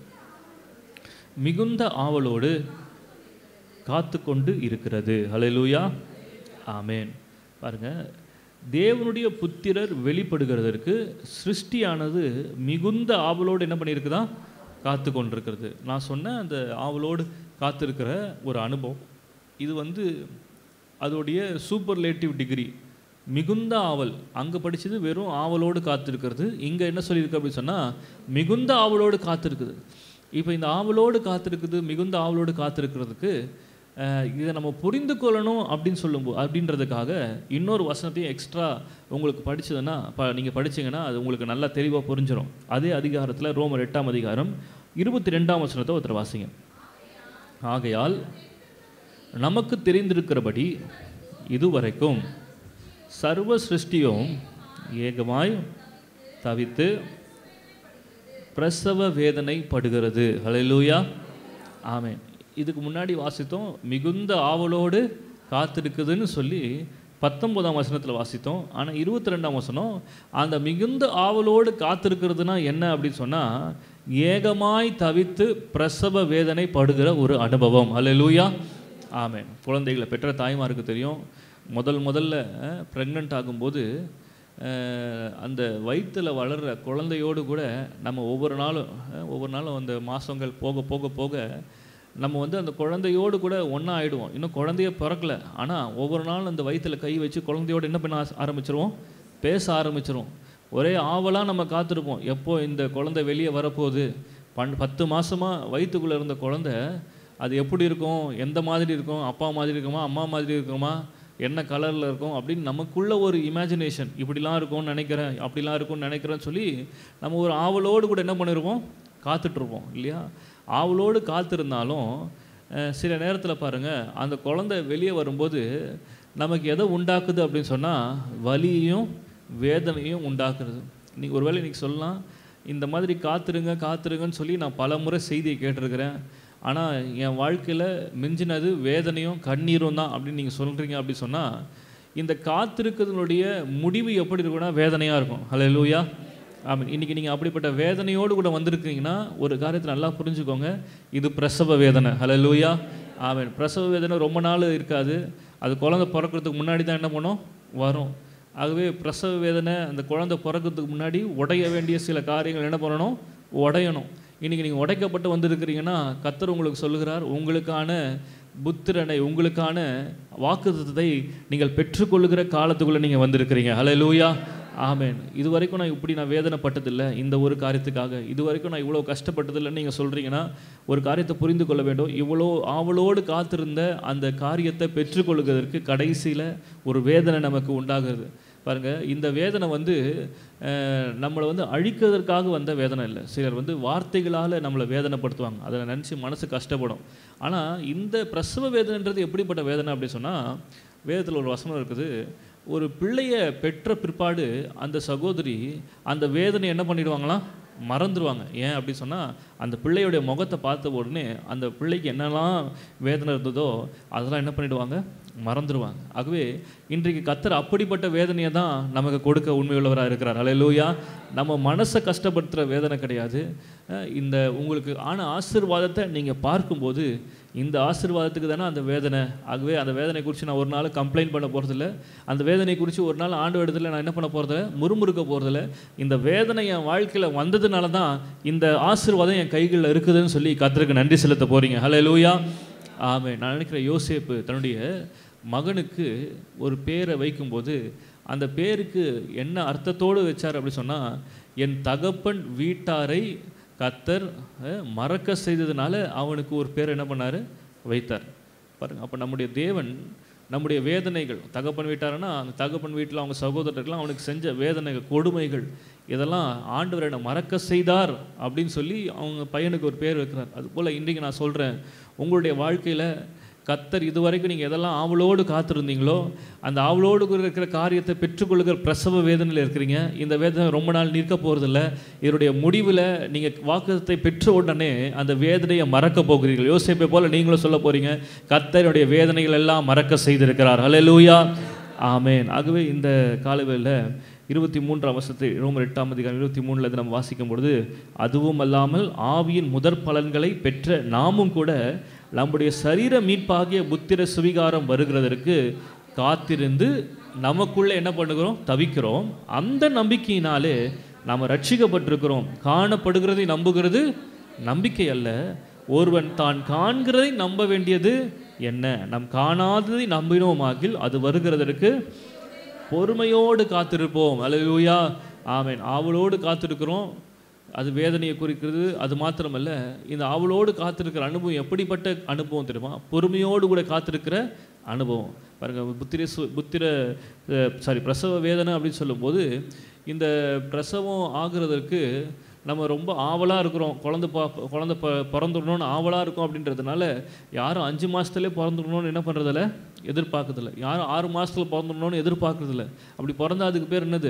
மிகுந்த ஆவலோடு காத்து கொண்டு இருக்கிறது ஹalleluya ஆமென் பாருங்க தேவனுடைய புத்திரர் வெளிப்படுகிறதற்கு சிருஷ்டியானது மிகுந்த ஆவலோடு என்ன பண்ணியிருக்குதா காத்து கொண்டிருக்கிறது நான் சொன்ன அந்த ஆவலோடு காத்திருக்கிற ஒரு அனுபவம் இது வந்து அதோடைய சூப்பர்லேட்டிவ் டிகிரி மிகுந்த ஆவல் அங்கே படிச்சது வெறும் ஆவலோடு காத்திருக்கிறது இங்கே என்ன சொல்லியிருக்கு அப்படின்னு சொன்னால் மிகுந்த ஆவலோடு காத்திருக்குது இப்போ இந்த ஆவலோடு காத்திருக்குது மிகுந்த ஆவலோடு காத்திருக்கிறதுக்கு அஹ், இதை நம்ம புரிந்து கொள்ளணும் அப்படின்னு சொல்லும்போது அப்படின்றதுக்காக இன்னொரு வசனத்தையும் எக்ஸ்ட்ரா உங்களுக்கு படிச்சதுன்னா ப நீங்கள் படிச்சீங்கன்னா அது உங்களுக்கு நல்லா தெளிவாக புரிஞ்சிடும் அதே அதிகாரத்தில் ரோமர் எட்டாம் அதிகாரம் இருபத்தி ரெண்டாம் வசனத்தை ஒருத்தர் வாசிங்க ஆகையால் நமக்கு தெரிந்திருக்கிறபடி இதுவரைக்கும் சர்வ சிருஷ்டியும் ஏகமாய் தவித்து பிரசவ வேதனை படுகிறது ஹalleluya ஆமென் இதுக்கு முன்னாடி வாசித்தோம் மிகுந்த ஆவலோடு காத்திருக்குதுன்னு சொல்லி பத்தொன்பதாம் வசனத்தில் வாசித்தோம் ஆனால் இருபத்தி ரெண்டாம் வசனம் அந்த மிகுந்த ஆவலோடு காத்திருக்கிறதுனா என்ன அப்படின்னு சொன்னால் ஏகமாய் தவித்து பிரசவ வேதனை படுகிற ஒரு அனுபவம் ஹalleluya ஆமென் குழந்தைகளை பெற்ற தாய்மாருக்கு தெரியும் முதல் முதல்ல ப்ரெக்னென்ட் ஆகும்போது அஹ், அந்த வயிற்றில் வளர்கிற குழந்தையோடு கூட நம்ம ஒவ்வொரு நாளும் அஹ், ஒவ்வொரு நாளும் அந்த மாதங்கள் போக போக போக நம்ம வந்து அந்த குழந்தையோடு கூட ஒன்றா ஆயிடுவோம் இன்னும் குழந்தைய பிறக்கல ஆனால் ஒவ்வொரு நாளும் அந்த வயிற்றில் கை வச்சு குழந்தையோடு என்ன பண்ண ஆஸ்- ஆரம்பிச்சிருவோம் பேச ஆரம்பிச்சிருவோம் ஒரே ஆவலாக நம்ம காத்திருப்போம் எப்போ இந்த குழந்தை வெளியே வரப்போகுது பன் பத்து மாசமாக வயிற்றுக்குள்ளே இருந்த குழந்தை அது எப்படி இருக்கும் எந்த மாதிரி இருக்கும் அப்பா மாதிரி இருக்குமா அம்மா மாதிரி இருக்குமா என்ன கலரில் இருக்கும் அப்படின்னு நமக்குள்ள ஒரு இமேஜினேஷன் இப்படிலாம் இருக்கும்னு நினைக்கிறேன் அப்படிலாம் இருக்கும்னு நினைக்கிறேன்னு சொல்லி நம்ம ஒரு ஆவலோடு கூட என்ன பண்ணிருப்போம் காத்துட்ருப்போம் இல்லையா ஆவலோடு காத்திருந்தாலும் அஹ், சில நேரத்தில் பாருங்கள் அந்த குழந்தை வெளியே வரும்போது நமக்கு எதை உண்டாக்குது அப்படின்னு சொன்னால் வலியையும் வேதனையும் உண்டாக்குறது நீங்கள் ஒருவேளை இன்னைக்கு சொல்லலாம் இந்த மாதிரி காத்துருங்க காத்துருங்கன்னு சொல்லி நான் பல முறை செய்தியை கேட்டிருக்கிறேன் ஆனால் என் வாழ்க்கையில் மிஞ்சினது வேதனையும் கண்ணீரும் தான் அப்படின்னு நீங்கள் சொல்கிறீங்க அப்படி சொன்னால் இந்த காத்திருக்கிறதுனுடைய முடிவு எப்படி இருக்கும்னா வேதனையாக இருக்கும் ஹலோ லூயா ஆமாம் இன்றைக்கி நீங்கள் அப்படிப்பட்ட வேதனையோடு கூட வந்திருக்கீங்கன்னா ஒரு காரியத்தை நல்லா புரிஞ்சுக்கோங்க இது பிரசவ வேதனை ஹலோ லூயா ஆமாம் பிரசவ வேதனை ரொம்ப நாள் இருக்காது அது குழந்தை பிறக்கிறதுக்கு முன்னாடி தான் என்ன பண்ணும் வரும் ஆகவே பிரசவ வேதனை அந்த குழந்தை பிறக்கிறதுக்கு முன்னாடி உடைய வேண்டிய சில காரியங்கள் என்ன பண்ணணும் உடையணும் இன்றைக்கி நீங்கள் உடைக்கப்பட்டு வந்திருக்கிறீங்கன்னா கத்தர் உங்களுக்கு சொல்லுகிறார் உங்களுக்கான புத்திரனை உங்களுக்கான வாக்குத்தத்தை நீங்கள் பெற்றுக்கொள்ளுகிற காலத்துக்குள்ளே நீங்கள் வந்திருக்கிறீங்க ஹalleluya ஆமென் இது வரைக்கும் நான் இப்படி நான் வேதனைப்பட்டதில்லை இந்த ஒரு காரியத்துக்காக இது வரைக்கும் நான் இவ்வளோ கஷ்டப்பட்டதில்லைன்னு நீங்கள் சொல்கிறீங்கன்னா ஒரு காரியத்தை புரிந்து கொள்ள வேண்டும் இவ்வளோ ஆவலோடு காத்திருந்த அந்த காரியத்தை பெற்றுக்கொள்கிறதற்கு கடைசியில் ஒரு வேதனை நமக்கு உண்டாகிறது பாருங்க இந்த வேதனை வந்து அஹ், நம்மளை வந்து அழிக்கிறதற்காக வந்த வேதனை இல்லை சிலர் வந்து வார்த்தைகளால் நம்மளை வேதனைப்படுத்துவாங்க அதை நினச்சி மனசு கஷ்டப்படும் ஆனால் இந்த பிரசவ வேதனைன்றது எப்படிப்பட்ட வேதனை அப்படி சொன்னால் வேதத்தில் ஒரு வசனம் இருக்குது ஒரு பிள்ளைய பெற்ற பிற்பாடு அந்த சகோதரி அந்த வேதனை என்ன பண்ணிடுவாங்களாம் மறந்துடுவாங்க ஏன் அப்படி சொன்னால் அந்த பிள்ளையுடைய முகத்தை பார்த்த உடனே அந்த பிள்ளைக்கு என்னெல்லாம் வேதனை இருந்ததோ அதெல்லாம் என்ன பண்ணிடுவாங்க மறந்துடுவாங்க ஆகவே இன்றைக்கு கத்தர் அப்படிப்பட்ட வேதனையை தான் நமக்கு கொடுக்க உண்மையுள்ளவராக இருக்கிறார் அல்லேலூயா நம்ம மனசை கஷ்டப்படுத்துகிற வேதனை கிடையாது அஹ் இந்த உங்களுக்கு ஆன ஆசீர்வாதத்தை நீங்கள் பார்க்கும்போது இந்த ஆசீர்வாதத்துக்கு தானே அந்த வேதனை ஆகவே அந்த வேதனை குறித்து நான் ஒரு நாள் கம்ப்ளைண்ட் பண்ண போகிறதில்ல அந்த வேதனை குறித்து ஒரு நாள் ஆண்டு இடத்துல நான் என்ன பண்ண போகிறதில்ல முறுமுறுக்க போகிறதில்ல இந்த வேதனை என் வாழ்க்கையில் வந்ததுனால தான் இந்த ஆசீர்வாதம் என் கைகளில் இருக்குதுன்னு சொல்லி கத்தருக்கு நன்றி செலுத்த போகிறீங்க ஹலோ லூயா ஆமே நான் நினைக்கிறேன் யோசேப்பு தன்னுடைய மகனுக்கு ஒரு பேரை வைக்கும்போது அந்த பேருக்கு என்ன அர்த்தத்தோடு வச்சார் அப்படி சொன்னால் என் தகப்பன் வீட்டாரை கத்தர் அஹ், மறக்க செய்ததுனால அவனுக்கு ஒரு பேர் என்ன பண்ணார் வைத்தார் பாருங்க அப்போ நம்முடைய தேவன் நம்முடைய வேதனைகள் தகப்பன் வீட்டாருன்னா அந்த தகப்பன் வீட்டில் அவங்க சகோதரர்கள்லாம் அவனுக்கு செஞ்ச வேதனைகள் கொடுமைகள் இதெல்லாம் ஆண்டவர் என்னை மறக்க செய்தார் அப்படின்னு சொல்லி அவங்க பையனுக்கு ஒரு பேர் வைக்கிறார் அதுபோல் இன்றைக்கு நான் சொல்கிறேன் உங்களுடைய வாழ்க்கையில் கத்தர் இதுவரைக்கும் நீங்கள் எதெல்லாம் ஆவலோடு காத்திருந்தீங்களோ அந்த ஆவலோடு இருக்கிற காரியத்தை பெற்றுக்கொள்ளுகிற பிரசவ வேதனையில் இருக்கிறீங்க இந்த வேதனை ரொம்ப நாள் நிற்க போகிறதில்ல இதனுடைய முடிவில் நீங்கள் வாக்குத்தத்தை பெற்ற உடனே அந்த வேதனையை மறக்க போகிறீர்கள் யோசிப்பை போல் நீங்களும் சொல்ல போகிறீங்க கத்தருடைய வேதனைகள் எல்லாம் மறக்க செய்திருக்கிறார் ஹalleluya ஆமென் ஆகவே இந்த காலவேளையில் இருபத்தி மூன்றாம் வருஷத்தை ரோமர் எட்டாம் அதிகாரம் இருபத்தி மூணில் இதை நம்ம வாசிக்கும் பொழுது அதுவும் அல்லாமல் ஆவியின் முதற் பலன்களை பெற்ற நாமும் கூட நம்முடைய சரீர மீட்பாகிய புத்திர சுவிகாரம் வருகிறதற்கு காத்திருந்து நமக்குள்ளே என்ன பண்ணுகிறோம் தவிக்கிறோம் அந்த நம்பிக்கையினாலே நாம் ரட்சிக்கப்பட்டிருக்கிறோம் காணப்படுகிறதை நம்புகிறது நம்பிக்கை அல்ல ஒருவன் தான் காண்கிறதை நம்ப வேண்டியது என்ன நம் காணாததை நம்பினோமாகில் அது வருகிறதற்கு பொறுமையோடு காத்திருப்போம் அல்லேலூயா ஆமென் ஆவலோடு காத்திருக்கிறோம் அது வேதனையை குறிக்கிறது அது மாத்திரமல்ல இந்த ஆவலோடு காத்திருக்கிற அனுபவம் எப்படிப்பட்ட அனுபவம் தெரியுமா பொறுமையோடு கூட காத்திருக்கிற அனுபவம் பாருங்க புத்திர சு- புத்திர சாரி பிரசவ வேதனை அப்படின்னு சொல்லும்போது இந்த பிரசவம் ஆகுறதற்கு நம்ம ரொம்ப ஆவலாக இருக்கிறோம் குழந்தை பா குழந்தை ப பிறந்துடணும்னு ஆவலாக இருக்கும் அப்படின்றதுனால யாரும் அஞ்சு மாதத்துலேயே பிறந்துடணும்னு என்ன பண்ணுறதில்ல எதிர்பார்க்கறதில்ல யாரும் ஆறு மாதத்தில் பிறந்துடணும்னு எதிர்பார்க்கறதில்ல அப்படி பிறந்தா அதுக்கு பேர் என்னது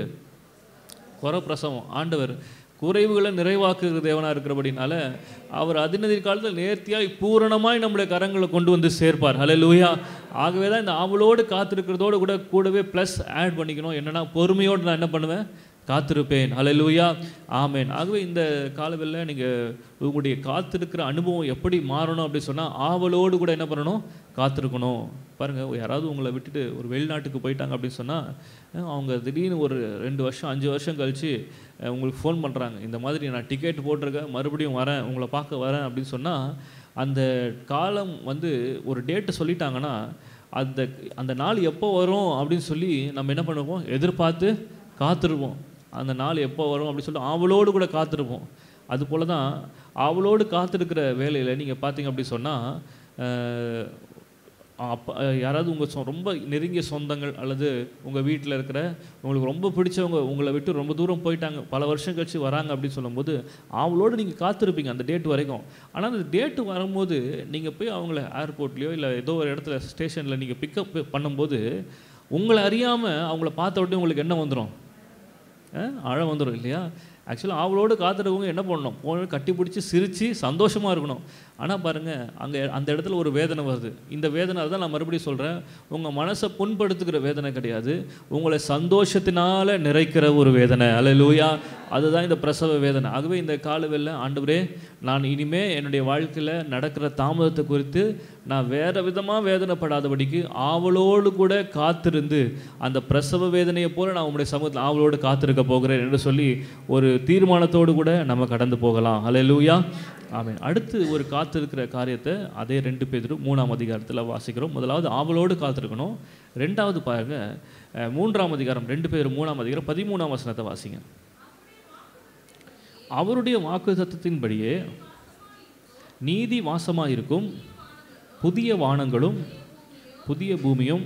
குறை பிரசவம் ஆண்டவர் குறைவுகளை நிறைவாக்குகிற தேவனாக இருக்கிறபடினால அவர் அதினதிர் காலத்தில் நேர்த்தியாய் பூரணமாய் நம்முடைய கரங்களை கொண்டு வந்து சேர்ப்பார் ஹலே லூயா ஆகவே தான் இந்த ஆவலோடு காத்திருக்கிறதோடு கூட கூடவே ப்ளஸ் ஆட் பண்ணிக்கணும் என்னன்னா பொறுமையோடு நான் என்ன பண்ணுவேன் காத்திருப்பேன் ஹalleluya ஆமென் ஆகவே இந்த காலவெளியில் நீங்கள் உங்களுடைய காத்திருக்கிற அனுபவம் எப்படி மாறணும் அப்படி சொன்னால் ஆவலோடு கூட என்ன பண்ணணும் காத்திருக்கணும் பாருங்கள் யாராவது உங்களை விட்டுட்டு ஒரு வெளிநாட்டுக்கு போயிட்டாங்க அப்படின்னு சொன்னால் அவங்க திடீர்னு ஒரு ரெண்டு வருஷம் அஞ்சு வருஷம் கழித்து உங்களுக்கு ஃபோன் பண்ணுறாங்க இந்த மாதிரி நான் டிக்கெட் போட்டிருக்கேன் மறுபடியும் வரேன் உங்களை பார்க்க வரேன் அப்படின்னு சொன்னால் அந்த காலம் வந்து ஒரு டேட்டு சொல்லிட்டாங்கன்னா அந்த அந்த நாள் எப்போ வரும் அப்படின்னு சொல்லி நம்ம என்ன பண்ணுவோம் எதிர்பார்த்து காத்திருப்போம் அந்த நாள் எப்போ வரும் அப்படின்னு சொல்லி ஆவலோடு கூட காத்திருப்போம் அது போல தான் ஆவலோடு காத்திருக்கிற வேலையில் நீங்கள் பார்த்தீங்க அப்படி சொன்னால் அப்போ யாராவது உங்கள் சொ ரொம்ப நெருங்கிய சொந்தங்கள் அல்லது உங்கள் வீட்டில் இருக்கிற உங்களுக்கு ரொம்ப பிடிச்சவங்க உங்களை விட்டு ரொம்ப தூரம் போயிட்டாங்க பல வருஷம் கழிச்சு வராங்க அப்படின்னு சொல்லும்போது அவங்களோடு நீங்கள் காத்திருப்பீங்க அந்த டேட் வரைக்கும் ஆனால் அந்த டேட்டு வரும்போது நீங்கள் போய் அவங்கள ஏர்போர்ட்லேயோ இல்லை ஏதோ ஒரு இடத்துல ஸ்டேஷனில் நீங்கள் பிக்கப் பண்ணும்போது உங்களை அறியாமல் அவங்கள பார்த்த உடனே உங்களுக்கு என்ன வந்துடும் அழ வந்துடும் இல்லையா ஆக்சுவலாக அவளோடு காத்திருக்கவங்க என்ன பண்ணணும் போன கட்டி பிடிச்சி சிரித்து சந்தோஷமாக இருக்கணும் ஆனால் பாருங்கள் அங்கே அந்த இடத்துல ஒரு வேதனை வருது இந்த வேதனை தான் நான் மறுபடியும் சொல்கிறேன் உங்கள் மனசை புண்படுத்துகிற வேதனை கிடையாது உங்களை சந்தோஷத்தினால நிறைக்கிற ஒரு வேதனை அல்லேலூயா அதுதான் இந்த பிரசவ வேதனை ஆகவே இந்த காலவெல்ல ஆண்டவரே நான் இனிமே என்னுடைய வாழ்க்கையில் நடக்கிற தாமதத்தை குறித்து நான் வேறு விதமாக வேதனைப்படாதபடிக்கு ஆவலோடு கூட காத்திருந்து அந்த பிரசவ வேதனையை போல நான் உங்களுடைய சமூகத்தில் ஆவலோடு காத்திருக்க போகிறேன் என்று சொல்லி ஒரு தீர்மானத்தோடு கூட நம்ம கடந்து போகலாம் அல்லேலூயா ஆமென் அடுத்து ஒரு காத்திருக்கிற காரியத்தை அதே ரெண்டு பேர் மூணாம் அதிகாரத்தில் வாசிக்கிறோம் முதலாவது ஆவலோடு காத்திருக்கணும் ரெண்டாவது பாருங்க அஹ், மூன்றாம் அதிகாரம் ரெண்டு பேர் மூணாம் அதிகாரம் பதிமூணாம் வசனத்தை வாசிங்க அவருடைய வாக்கு தத்துவத்தின்படியே நீதி வாசமாக இருக்கும் புதிய வானங்களும் புதிய பூமியும்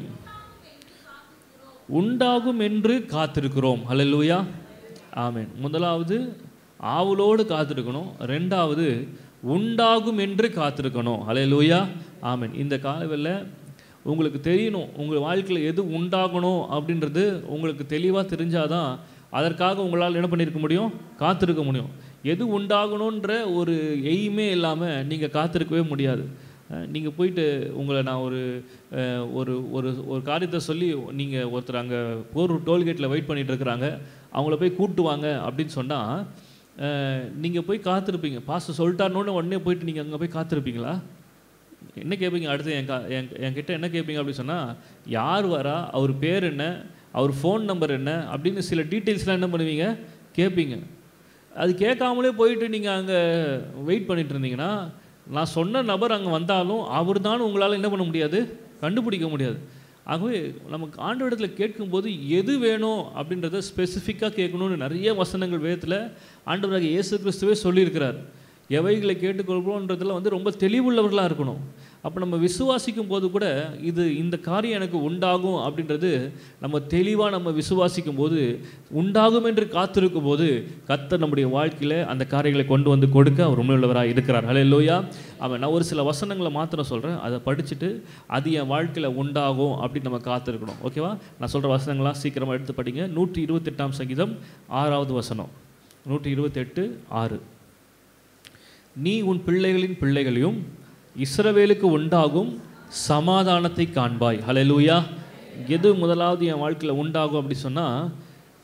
உண்டாகும் என்று காத்திருக்கிறோம் ஹalleluya ஆமென் முதலாவது ஆவலோடு காத்திருக்கணும் ரெண்டாவது உண்டாகும் என்று காத்திருக்கணும் ஹalleluya ஆமென் இந்த காலவெல்ல உங்களுக்கு தெரியணும் உங்கள் வாழ்க்கையில் எது உண்டாகணும் அப்படின்றது உங்களுக்கு தெளிவாக தெரிஞ்சாதான் அதற்காக உங்களால் என்ன பண்ணியிருக்க முடியும் காத்திருக்க முடியும் எது உண்டாகணுன்ற ஒரு எய்மே இல்லாமல் நீங்கள் காத்திருக்கவே முடியாது நீங்கள் போயிட்டு உங்களை நான் ஒரு அஹ், ஒரு ஒரு ஒரு காரியத்தை சொல்லி நீங்கள் ஒருத்தர் அங்கே போர் டோல்கேட்டில் வெயிட் பண்ணிட்டு இருக்கிறாங்க அவங்கள போய் கூட்டு வாங்க அப்படின்னு சொன்னால் நீங்கள் போய் காத்திருப்பீங்க பாஸ்டர் சொல்லிட்டாருன்னு உடனே போயிட்டு நீங்கள் அங்கே போய் காத்திருப்பீங்களா என்ன கேட்பீங்க அடுத்து என் கா என் என்கிட்ட என்ன கேட்பீங்க அப்படின்னு சொன்னால் யார் வரா அவர் பேர் என்ன அவர் ஃபோன் நம்பர் என்ன அப்படின்னு சில டீட்டெயில்ஸ்லாம் என்ன பண்ணுவீங்க கேட்பீங்க அது கேட்காமலே போயிட்டு நீங்கள் அங்கே வெயிட் பண்ணிட்டு இருந்தீங்கன்னா நான் சொன்ன நபர் அங்கே வந்தாலும் அவர் தான் உங்களால் என்ன பண்ண முடியாது கண்டுபிடிக்க முடியாது ஆகவே நமக்கு ஆண்டவரிடத்தில் கேட்கும்போது எது வேணும் அப்படின்றத ஸ்பெசிஃபிக்காக கேட்கணும்னு நிறைய வசனங்கள் வேதத்தில் ஆண்டவராக இயேசு கிறிஸ்துவே சொல்லியிருக்கிறார் எவைகளை கேட்டுக்கொள்கிறோன்றதுல வந்து ரொம்ப தெளிவுள்ளவர்களாக இருக்கணும் அப்போ நம்ம விசுவாசிக்கும் போது கூட இது இந்த காரியம் எனக்கு உண்டாகும் அப்படின்றது நம்ம தெளிவாக நம்ம விசுவாசிக்கும் போது உண்டாகும் என்று காத்திருக்கும் போது கர்த்தர் நம்முடைய வாழ்க்கையில் அந்த காரியங்களை கொண்டு வந்து கொடுக்க அவர் உண்மையுள்ளவராக இருக்கிறார் ஹலே லோயா அவன் நான் ஒரு சில வசனங்களை மாத்திரம் சொல்கிறேன் அதை படிச்சுட்டு அது என் வாழ்க்கையில் உண்டாகும் அப்படின்னு நம்ம காத்திருக்கணும் ஓகேவா நான் சொல்கிற வசனங்களாம் சீக்கிரமாக எடுத்து படிங்க நூற்றி இருபத்தெட்டாம் சங்கீதம் ஆறாவது வசனம் நூற்றி இருபத்தெட்டு ஆறு நீ உன் பிள்ளைகளின் பிள்ளைகளையும் இஸ்ரவேலுக்கு உண்டாகும் சமாதானத்தை காண்பாய் ஹalleluya எது முதலாவது என் வாழ்க்கையில் உண்டாகும் அப்படி சொன்னால்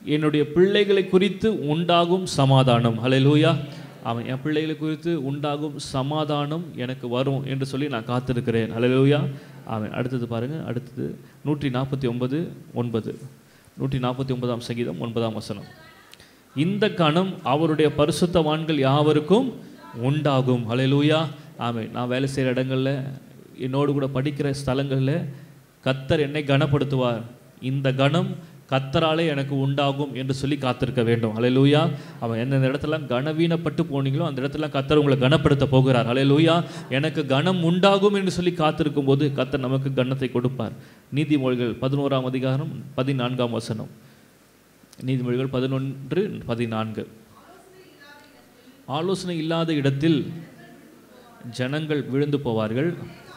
என்னுடைய பிள்ளைகளை குறித்து உண்டாகும் சமாதானம் ஹalleluya அவன் என் பிள்ளைகளை குறித்து உண்டாகும் சமாதானம் எனக்கு வரும் என்று சொல்லி நான் காத்திருக்கிறேன் ஹalleluya அவன் அடுத்தது பாருங்க அடுத்தது நூற்றி நாற்பத்தி ஒன்பது ஒன்பது நூற்றி நாற்பத்தி ஒன்பதாம் சங்கீதம் ஒன்பதாம் வசனம் இந்த கணம் அவருடைய பரிசுத்தவான்கள் யாவருக்கும் உண்டாகும் ஹalleluya ஆமென் நான் வேலை செய்கிற இடங்களில் என்னோடு கூட படிக்கிற ஸ்தலங்களில் கத்தர் என்னை கனப்படுத்துவார் இந்த கணம் கத்தராலே எனக்கு உண்டாகும் என்று சொல்லி காத்திருக்க வேண்டும் ஹalleluya அவன் எந்தெந்த இடத்துல கனவீனப்பட்டு போனீங்களோ அந்த இடத்துல கத்தர் உங்களை கனப்படுத்த போகிறார் ஹalleluya எனக்கு கனம் உண்டாகும் என்று சொல்லி காத்திருக்கும் போது கத்தர் நமக்கு கனத்தை கொடுப்பார் நீதிமொழிகள் பதினோராம் அதிகாரம் பதினான்காம் வசனம் நீதிமொழிகள் பதினொன்று பதினான்கு ஆலோசனை இல்லாத இடத்தில் ஜனங்கள் விழுந்து போவார்கள்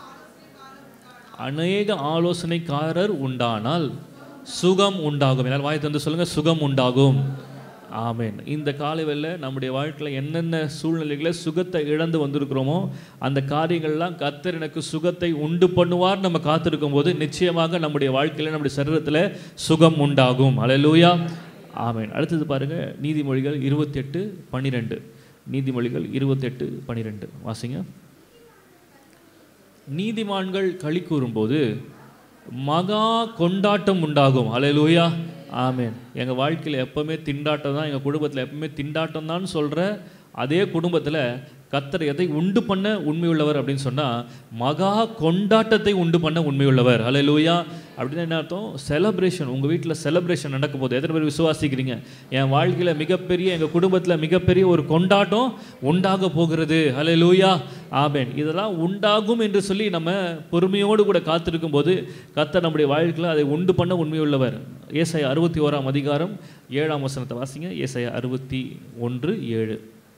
அநேக ஆலோசனைக்காரர் உண்டானால் சுகம் உண்டாகும் எல்லாரும் வாய் தந்து சொல்லுங்க சுகம் உண்டாகும் ஆமென் இந்த காலைவெல்ல நம்முடைய வாழ்க்கையில் என்னென்ன சூழ்நிலைகளை சுகத்தை இழந்து வந்திருக்கிறோமோ அந்த காரியங்கள்லாம் கத்தர் எனக்கு சுகத்தை உண்டு பண்ணுவார் நம்ம காத்திருக்கும் போது நிச்சயமாக நம்முடைய வாழ்க்கையில் நம்முடைய சரீரத்தில் சுகம் உண்டாகும் அலையலூயா ஆமென் அடுத்தது பாருங்க நீதிமொழிகள் இருபத்தெட்டு பன்னிரெண்டு நீதிமொழிகள் இருபத்தெட்டு பன்னிரெண்டு வாசிங்க நீதிமான்கள் களி கூறும்போது மகா கொண்டாட்டம் உண்டாகும் அலையலூயா ஆமென் எங்கள் வாழ்க்கையில் எப்பவுமே திண்டாட்டம் தான் எங்கள் குடும்பத்தில் எப்பவுமே திண்டாட்டம் தான் சொல்கிற அதே குடும்பத்தில் கத்தர் எதை உண்டு பண்ண உண்மையுள்ளவர் அப்படின்னு சொன்னால் மகா கொண்டாட்டத்தை உண்டு பண்ண உண்மையுள்ளவர் அலையலூயா அப்படின்னு என்ன அர்த்தம் செலப்ரேஷன் உங்கள் வீட்டில் செலப்ரேஷன் நடக்கும் போது எத்தனை பேர் விசுவாசிக்கிறீங்க என் வாழ்க்கையில் மிகப்பெரிய எங்கள் குடும்பத்தில் மிகப்பெரிய ஒரு கொண்டாட்டம் உண்டாக போகிறது அலையலூயா ஆபேன் இதெல்லாம் உண்டாகும் என்று சொல்லி நம்ம பொறுமையோடு கூட காத்திருக்கும் போது கத்தர் நம்முடைய வாழ்க்கையில் அதை உண்டு பண்ண உண்மையுள்ளவர் ஏசாய அறுபத்தி ஓராம் அதிகாரம் ஏழாம் வசனத்தை வாசிங்க ஏசாய அறுபத்தி ஒன்று ஏழு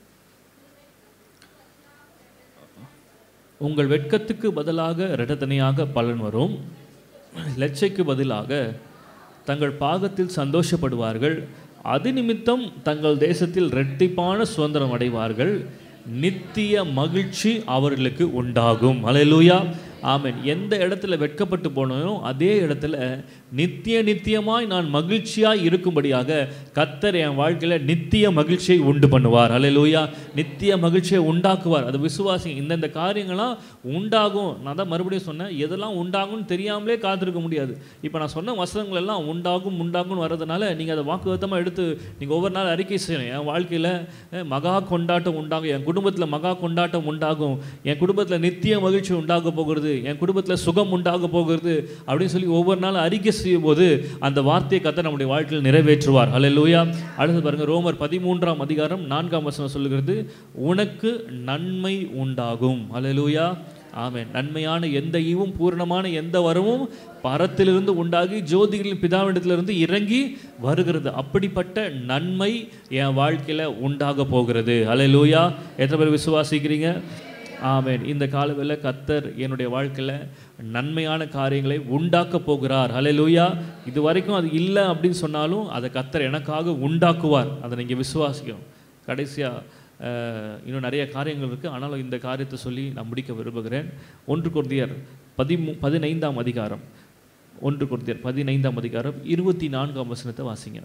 உங்கள் வெட்கத்துக்கு பதிலாக இரட்டத்தனையாக பலன் வரும் லட்சைக்கு பதிலாக தங்கள் பாகத்தில் சந்தோஷப்படுவார்கள் அது நிமித்தம் தங்கள் தேசத்தில் இரட்டிப்பான சுதந்திரம் அடைவார்கள் நித்திய மகிழ்ச்சி அவர்களுக்கு உண்டாகும் அலையலூயா ஆமென் எந்த இடத்துல வெட்கப்பட்டு போனோம் அதே இடத்துல நித்திய நித்தியமாய் நான் மகிழ்ச்சியாய் இருக்கும்படியாக கத்தர் என் வாழ்க்கையில் நித்திய மகிழ்ச்சியை உண்டு பண்ணுவார் அலையலூயா நித்திய மகிழ்ச்சியை உண்டாக்குவார் அது விசுவாசி இந்தந்த காரியங்கள்லாம் உண்டாகும் நான் தான் மறுபடியும் சொன்னேன் எதெல்லாம் உண்டாகும்னு தெரியாமலே காத்திருக்க முடியாது இப்போ நான் சொன்ன வசனங்கள் எல்லாம் உண்டாகும் உண்டாகும்னு வர்றதுனால நீங்கள் அதை வாக்குவத்தமாக எடுத்து நீங்கள் ஒவ்வொரு நாள் அறிக்கை செய்யணும் என் வாழ்க்கையில் அஹ், மகா கொண்டாட்டம் உண்டாகும் என் குடும்பத்தில் மகா கொண்டாட்டம் உண்டாகும் என் குடும்பத்தில் நித்திய மகிழ்ச்சி உண்டாக போகிறது என் குடும்பத்தில் சுகம் உண்டாக போகிறது அப்படின்னு சொல்லி ஒவ்வொரு நாளும் அறிக்கை செய்யும் போது அந்த வார்த்தையை கத்த நம்முடைய வாழ்க்கையில் நிறைவேற்றுவார் அல்லேலூயா அடுத்து பாருங்க ரோமர் பதிமூன்றாம் அதிகாரம் நான்காம் வசனம் சொல்லுகிறது உனக்கு நன்மை உண்டாகும் அல்லேலூயா ஆமென் நன்மையான எந்த ஈவும் பூரணமான எந்த வரமும் பரத்திலிருந்து உண்டாகி ஜோதிகளின் பிதாவிடத்திலிருந்து இறங்கி வருகிறது அப்படிப்பட்ட நன்மை என் வாழ்க்கையில் உண்டாக போகிறது அல்லேலூயா எத்தனை பேர் விசுவாசிக்கிறீங்க ஆமென் இந்த காலவில் கத்தர் என்னுடைய வாழ்க்கையில் நன்மையான காரியங்களை உண்டாக்க போகிறார் ஹalleluya இது வரைக்கும் அது இல்லை அப்படின்னு சொன்னாலும் அதை கத்தர் எனக்காக உண்டாக்குவார் அதை நீங்கள் விசுவாசிக்கணும் கடைசியாக இன்னும் நிறைய காரியங்கள் இருக்குது ஆனாலும் இந்த காரியத்தை சொல்லி நான் முடிக்க விரும்புகிறேன் ஒன்று கொர்தியர் பதிமூ பதினைந்தாம் அதிகாரம் ஒன்று கொர்தியர் பதினைந்தாம் அதிகாரம் இருபத்தி நான்காம் வசனத்தை வாசிங்க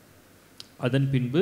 அதன் பின்பு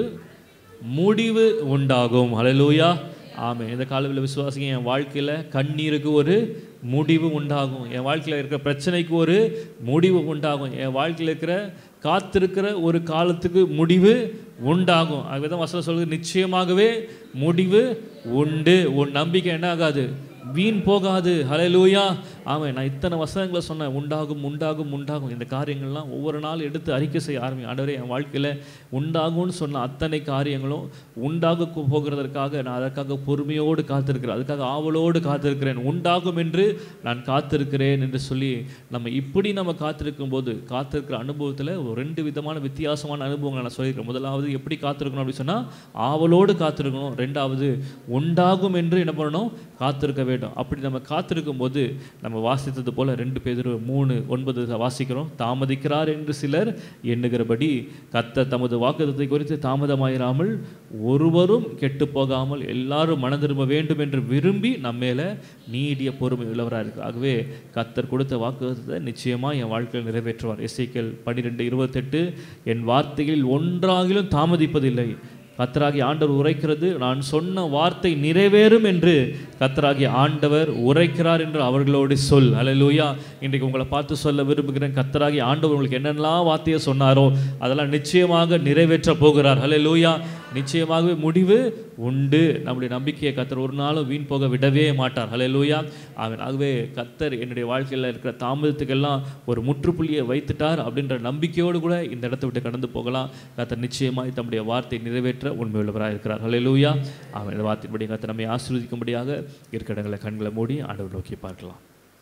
முடிவு உண்டாகும் ஹalleluya ஆமென் இந்த காலவில் விசுவாசிங்க என் வாழ்க்கையில் கண்ணீருக்கு ஒரு முடிவு உண்டாகும் என் வாழ்க்கையில் இருக்கிற பிரச்சனைக்கு ஒரு முடிவு உண்டாகும் என் வாழ்க்கையில் இருக்கிற காத்திருக்கிற ஒரு காலத்துக்கு முடிவு உண்டாகும் ஆகவே தான் வசனம் சொல்கிறது நிச்சயமாகவே முடிவு உண்டு உன் நம்பிக்கை என்ன ஆகாது வீண் போகாது ஹalleluya ஆமாம் நான் இத்தனை வசனங்களை சொன்னேன் உண்டாகும் உண்டாகும் உண்டாகும் இந்த காரியங்கள்லாம் ஒவ்வொரு நாள் எடுத்து அறிக்கை செய்ய ஆரம்பி ஆண்டவரே என் வாழ்க்கையில் உண்டாகும்னு சொன்ன அத்தனை காரியங்களும் உண்டாக போ- போகிறதற்காக நான் அதற்காக பொறுமையோடு காத்திருக்கிறேன் அதுக்காக ஆவலோடு காத்திருக்கிறேன் உண்டாகும் என்று நான் காத்திருக்கிறேன் என்று சொல்லி நம்ம இப்படி நம்ம காத்திருக்கும் போது காத்திருக்கிற அனுபவத்தில் ஒரு ரெண்டு விதமான வித்தியாசமான அனுபவங்களை நான் சொல்லியிருக்கேன் முதலாவது எப்படி காத்திருக்கணும் அப்படின்னு சொன்னால் ஆவலோடு காத்திருக்கணும் ரெண்டாவது உண்டாகும் என்று என்ன பண்ணணும் காத்திருக்க வேண்டும் வேண்டும் அப்படி நம்ம காத்திருக்கும் போது நம்ம வாசித்தது போல ரெண்டு பேர் மூணு ஒன்பது வாசிக்கிறோம் தாமதிக்கிறார் என்று சிலர் எண்ணுகிறபடி கத்த தமது வாக்குத்தத்தை குறித்து தாமதமாயிராமல் ஒருவரும் கெட்டு போகாமல் எல்லாரும் மனம் திரும்ப வேண்டும் என்று விரும்பி நம்மேல நீடிய பொறுமை உள்ளவராக இருக்கு ஆகவே கத்தர் கொடுத்த வாக்குத்தத்தை நிச்சயமாக என் வாழ்க்கையில் நிறைவேற்றுவார் எஸ்ஐக்கள் பன்னிரெண்டு இருபத்தெட்டு என் வார்த்தைகளில் ஒன்றாகிலும் தாமதிப்பதில்லை கத்தராகி ஆண்டவர் உரைக்கிறது நான் சொன்ன வார்த்தை நிறைவேறும் என்று கத்தராகி ஆண்டவர் உரைக்கிறார் என்று அவர்களோடு சொல் அல்லேலூயா இன்றைக்கு உங்களை பார்த்து சொல்ல விரும்புகிறேன் கத்தராகி ஆண்டவர் உங்களுக்கு என்னெல்லாம் வார்த்தையை சொன்னாரோ அதெல்லாம் நிச்சயமாக நிறைவேற்ற போகிறார் அல்லேலூயா நிச்சயமாகவே முடிவு உண்டு நம்முடைய நம்பிக்கையை கத்தர் ஒரு நாளும் வீண் போக விடவே மாட்டார் ஹalleluya ஆமென் ஆகவே கத்தர் என்னுடைய வாழ்க்கையில் இருக்கிற தாமதத்துக்கெல்லாம் ஒரு முற்றுப்புள்ளியை வைத்துட்டார் அப்படின்ற நம்பிக்கையோடு கூட இந்த இடத்தை விட்டு கடந்து போகலாம் கத்தர் நிச்சயமாய் தம்முடைய வார்த்தை நிறைவேற்ற உண்மையுள்ளவராக இருக்கிறார் ஹalleluya ஆமென் இந்த வார்த்தையின்படி கத்தர் நம்மை ஆசீர்வதிக்கும்படியாக இருக்கிற இடங்களை கண்களை மூடி ஆண்டவர் நோக்கி பார்க்கலாம்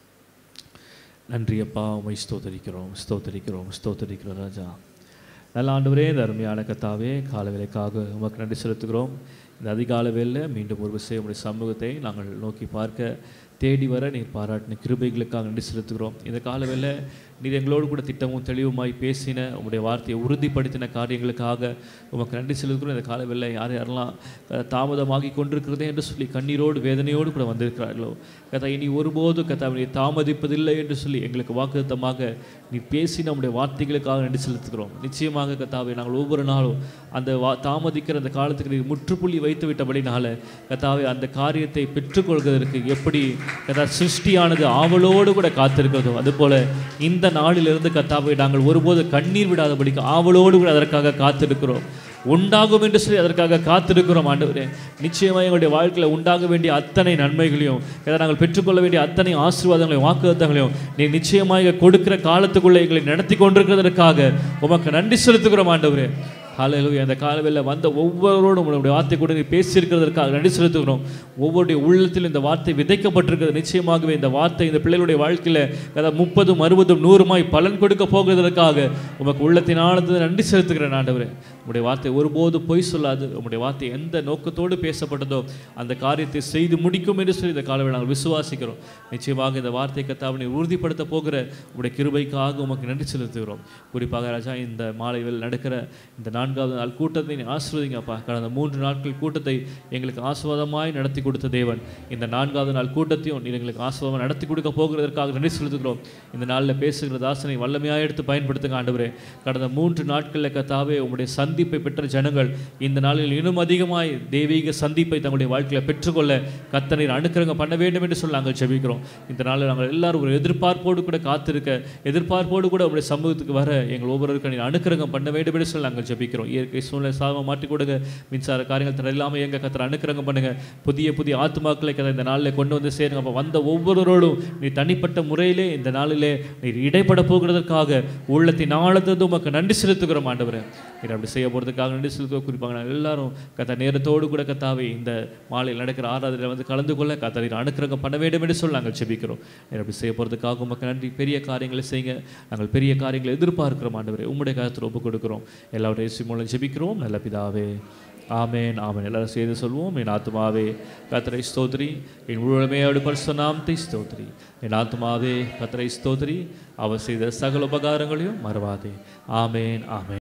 நன்றி அப்பா உமை ஸ்தோத்தரிக்கிறோம் ஸ்தோத்தரிக்கிறோம் ஸ்தோத்தரிக்கிறோம் ராஜா நல்ல ஆண்டவரே இந்த அருமையான கத்தாவே கால வேலைக்காக உமக்கு நன்றி செலுத்துகிறோம் இந்த அதிகால வேளையில் மீண்டும் ஒரு விஷயம் உடைய சமூகத்தை நாங்கள் நோக்கி பார்க்க தேடி வர நீர் பாராட்டின கிருபைகளுக்காக நன்றி செலுத்துகிறோம் இந்த கால வேளை நீர் எங்களோடு கூட திட்டமும் தெளிவுமாய் பேசின உங்களுடைய வார்த்தையை உறுதிப்படுத்தின காரியங்களுக்காக உமக்கு நன்றி செலுத்துகிறோம் இந்த கால வேளை யார் யாரெல்லாம் அஹ், தாமதமாகி கொண்டிருக்கிறதே என்று சொல்லி கண்ணீரோடு வேதனையோடு கூட வந்திருக்கிறார்களோ கதா இனி ஒருபோதும் கதா நீ தாமதிப்பதில்லை என்று சொல்லி எங்களுக்கு வாக்குத்தமாக நீ பேசி நம்முடைய வார்த்தைகளுக்காக நன்றி செலுத்துகிறோம் நிச்சயமாக கத்தாவை நாங்கள் ஒவ்வொரு நாளும் அந்த வா தாமதிக்கிற அந்த காலத்துக்கு நீர் முற்றுப்புள்ளி வைத்து விட்டபடினால கத்தாவை அந்த காரியத்தை பெற்றுக்கொள்வதற்கு எப்படி கதா சிருஷ்டியானது ஆவலோடு கூட காத்திருக்கிறதோ அதுபோல இந்த நாளிலிருந்து கத்தாவை நாங்கள் ஒருபோது கண்ணீர் விடாதபடிக்கு ஆவலோடு கூட அதற்காக காத்திருக்கிறோம் உண்டாகும் என்று சொல்லி அதற்காக காத்திருக்கிறோம் ஆண்டவரே நிச்சயமாக எங்களுடைய வாழ்க்கையில் உண்டாக வேண்டிய அத்தனை நன்மைகளையும் இதை நாங்கள் பெற்றுக்கொள்ள வேண்டிய அத்தனை ஆசீர்வாதங்களையும் வாக்குத்தங்களையும் நீ நிச்சயமாக கொடுக்கிற காலத்துக்குள்ளே எங்களை நடத்தி கொண்டிருக்கிறதற்காக உமக்கு நன்றி செலுத்துகிறோம் ஆண்டவரே ஹalleluya அந்த காலவெளியில் வந்த ஒவ்வொருவரோடும் உங்களுடைய வார்த்தை கூட நீ பேசியிருக்கிறதற்காக நன்றி செலுத்துகிறோம் ஒவ்வொருடைய உள்ளத்தில் இந்த வார்த்தை விதைக்கப்பட்டிருக்கிறது நிச்சயமாகவே இந்த வார்த்தை இந்த பிள்ளைகளுடைய வாழ்க்கையில் அதாவது முப்பதும் அறுபதும் நூறுமாய் பலன் கொடுக்க போகிறதற்காக உமக்கு உள்ளத்தின் ஆனது நன்றி செலுத்துகிறேன் ஆண்டவரே உங்களுடைய வார்த்தை ஒருபோது பொய் சொல்லாது உங்களுடைய வார்த்தை எந்த நோக்கத்தோடு பேசப்பட்டதோ அந்த காரியத்தை செய்து முடிக்கும் என்று சொல்லி இந்த காலவில் நாங்கள் விசுவாசிக்கிறோம் நிச்சயமாக இந்த வார்த்தை கத்தாவினை உறுதிப்படுத்த போகிற உங்களுடைய கிருபைக்காக உமக்கு நன்றி செலுத்துகிறோம் குறிப்பாக ராஜா இந்த மாலையில் நடக்கிற இந்த நான்காவது நாள் கூட்டத்தை நீ ஆசிர்வதிங்கப்பா கடந்த மூன்று நாட்கள் கூட்டத்தை எங்களுக்கு ஆசுவாதமாய் நடத்தி கொடுத்த தேவன் இந்த நான்காவது நாள் கூட்டத்தையும் நீர் எங்களுக்கு ஆசுவாதமாக நடத்தி கொடுக்க போகிறதற்காக நன்றி செலுத்துகிறோம் இந்த நாளில் பேசுகிற தாசனை வல்லமையாக எடுத்து பயன்படுத்துங்க ஆண்டவரே கடந்த மூன்று நாட்களில் கத்தாவே உங்களுடைய சந்திப்பை பெற்ற ஜனங்கள் இந்த நாளில் இன்னும் அதிகமாய் தெய்வீக சந்திப்பை தங்களுடைய வாழ்க்கையில் பெற்றுக்கொள்ள கத்தனை அனுக்கிரகம் பண்ண வேண்டும் என்று சொல்லி நாங்கள் ஜெபிக்கிறோம் இந்த நாளில் நாங்கள் எல்லாரும் ஒரு எதிர்பார்ப்போடு கூட காத்திருக்க எதிர்பார்ப்போடு கூட உங்களுடைய சமூகத்துக்கு வர எங்கள் ஒவ்வொருவருக்கும் நீர் அனுக்கிரகம் பண்ண வேண்டும் என்று சொல்லி நாங்கள் ஜெபிக்கிறோம் இயற்கை சூழ்நிலை சாதமாக மாற்றி கொடுங்க மின்சார காரியங்கள் தர இல்லாமல் எங்க கத்தர் அனுக்கிரகம் பண்ணுங்க புதிய புதிய ஆத்துமாக்களை கதை இந்த நாளில் கொண்டு வந்து சேருங்க அப்போ வந்த ஒவ்வொருவரோடும் நீ தனிப்பட்ட முறையிலே இந்த நாளிலே நீர் இடைப்பட போகிறதற்காக உள்ளத்தின் ஆழத்தது உமக்கு நன்றி செலுத்துகிறோம் ஆண்டவரே நீர் அப்படி செய்ய போகிறதுக்காக நன்றி செலுத்துவ குறிப்பாக நாங்கள் எல்லாரும் கத்த நேரத்தோடு கூட கத்தாவே இந்த மாலையில் நடக்கிற ஆராதனையில் வந்து கலந்து கொள்ள கத்த நீர் அனுக்கிரகம் பண்ண வேண்டும் என்று சொல்லி நாங்கள் ஜெபிக்கிறோம் நீர் அப்படி செய்ய போகிறதுக்காக உமக்கு நன்றி பெரிய காரியங்களை செய்யுங்க நாங்கள் பெரிய காரியங்களை எதிர்பார்க்கிறோம் ஆண்டவரே உம்முடைய கருத்தில் ஒப்பு கொடுக்கிறோம் எல்லாருடைய இயேசு மூலம் ஜெபிக்கிறோம் நல்ல பிதாவே ஆமென் ஆமென் எல்லாரும் சேர்ந்து சொல்வோம் என் ஆத்மாவே கத்தரை ஸ்தோத்ரி என் முழுமையோடு பரிசுநாமத்தை ஸ்தோத்ரி என் ஆத்மாவே கத்தரை ஸ்தோத்ரி அவர் செய்த சகல உபகாரங்களையும் மறவாதே ஆமென் ஆமென்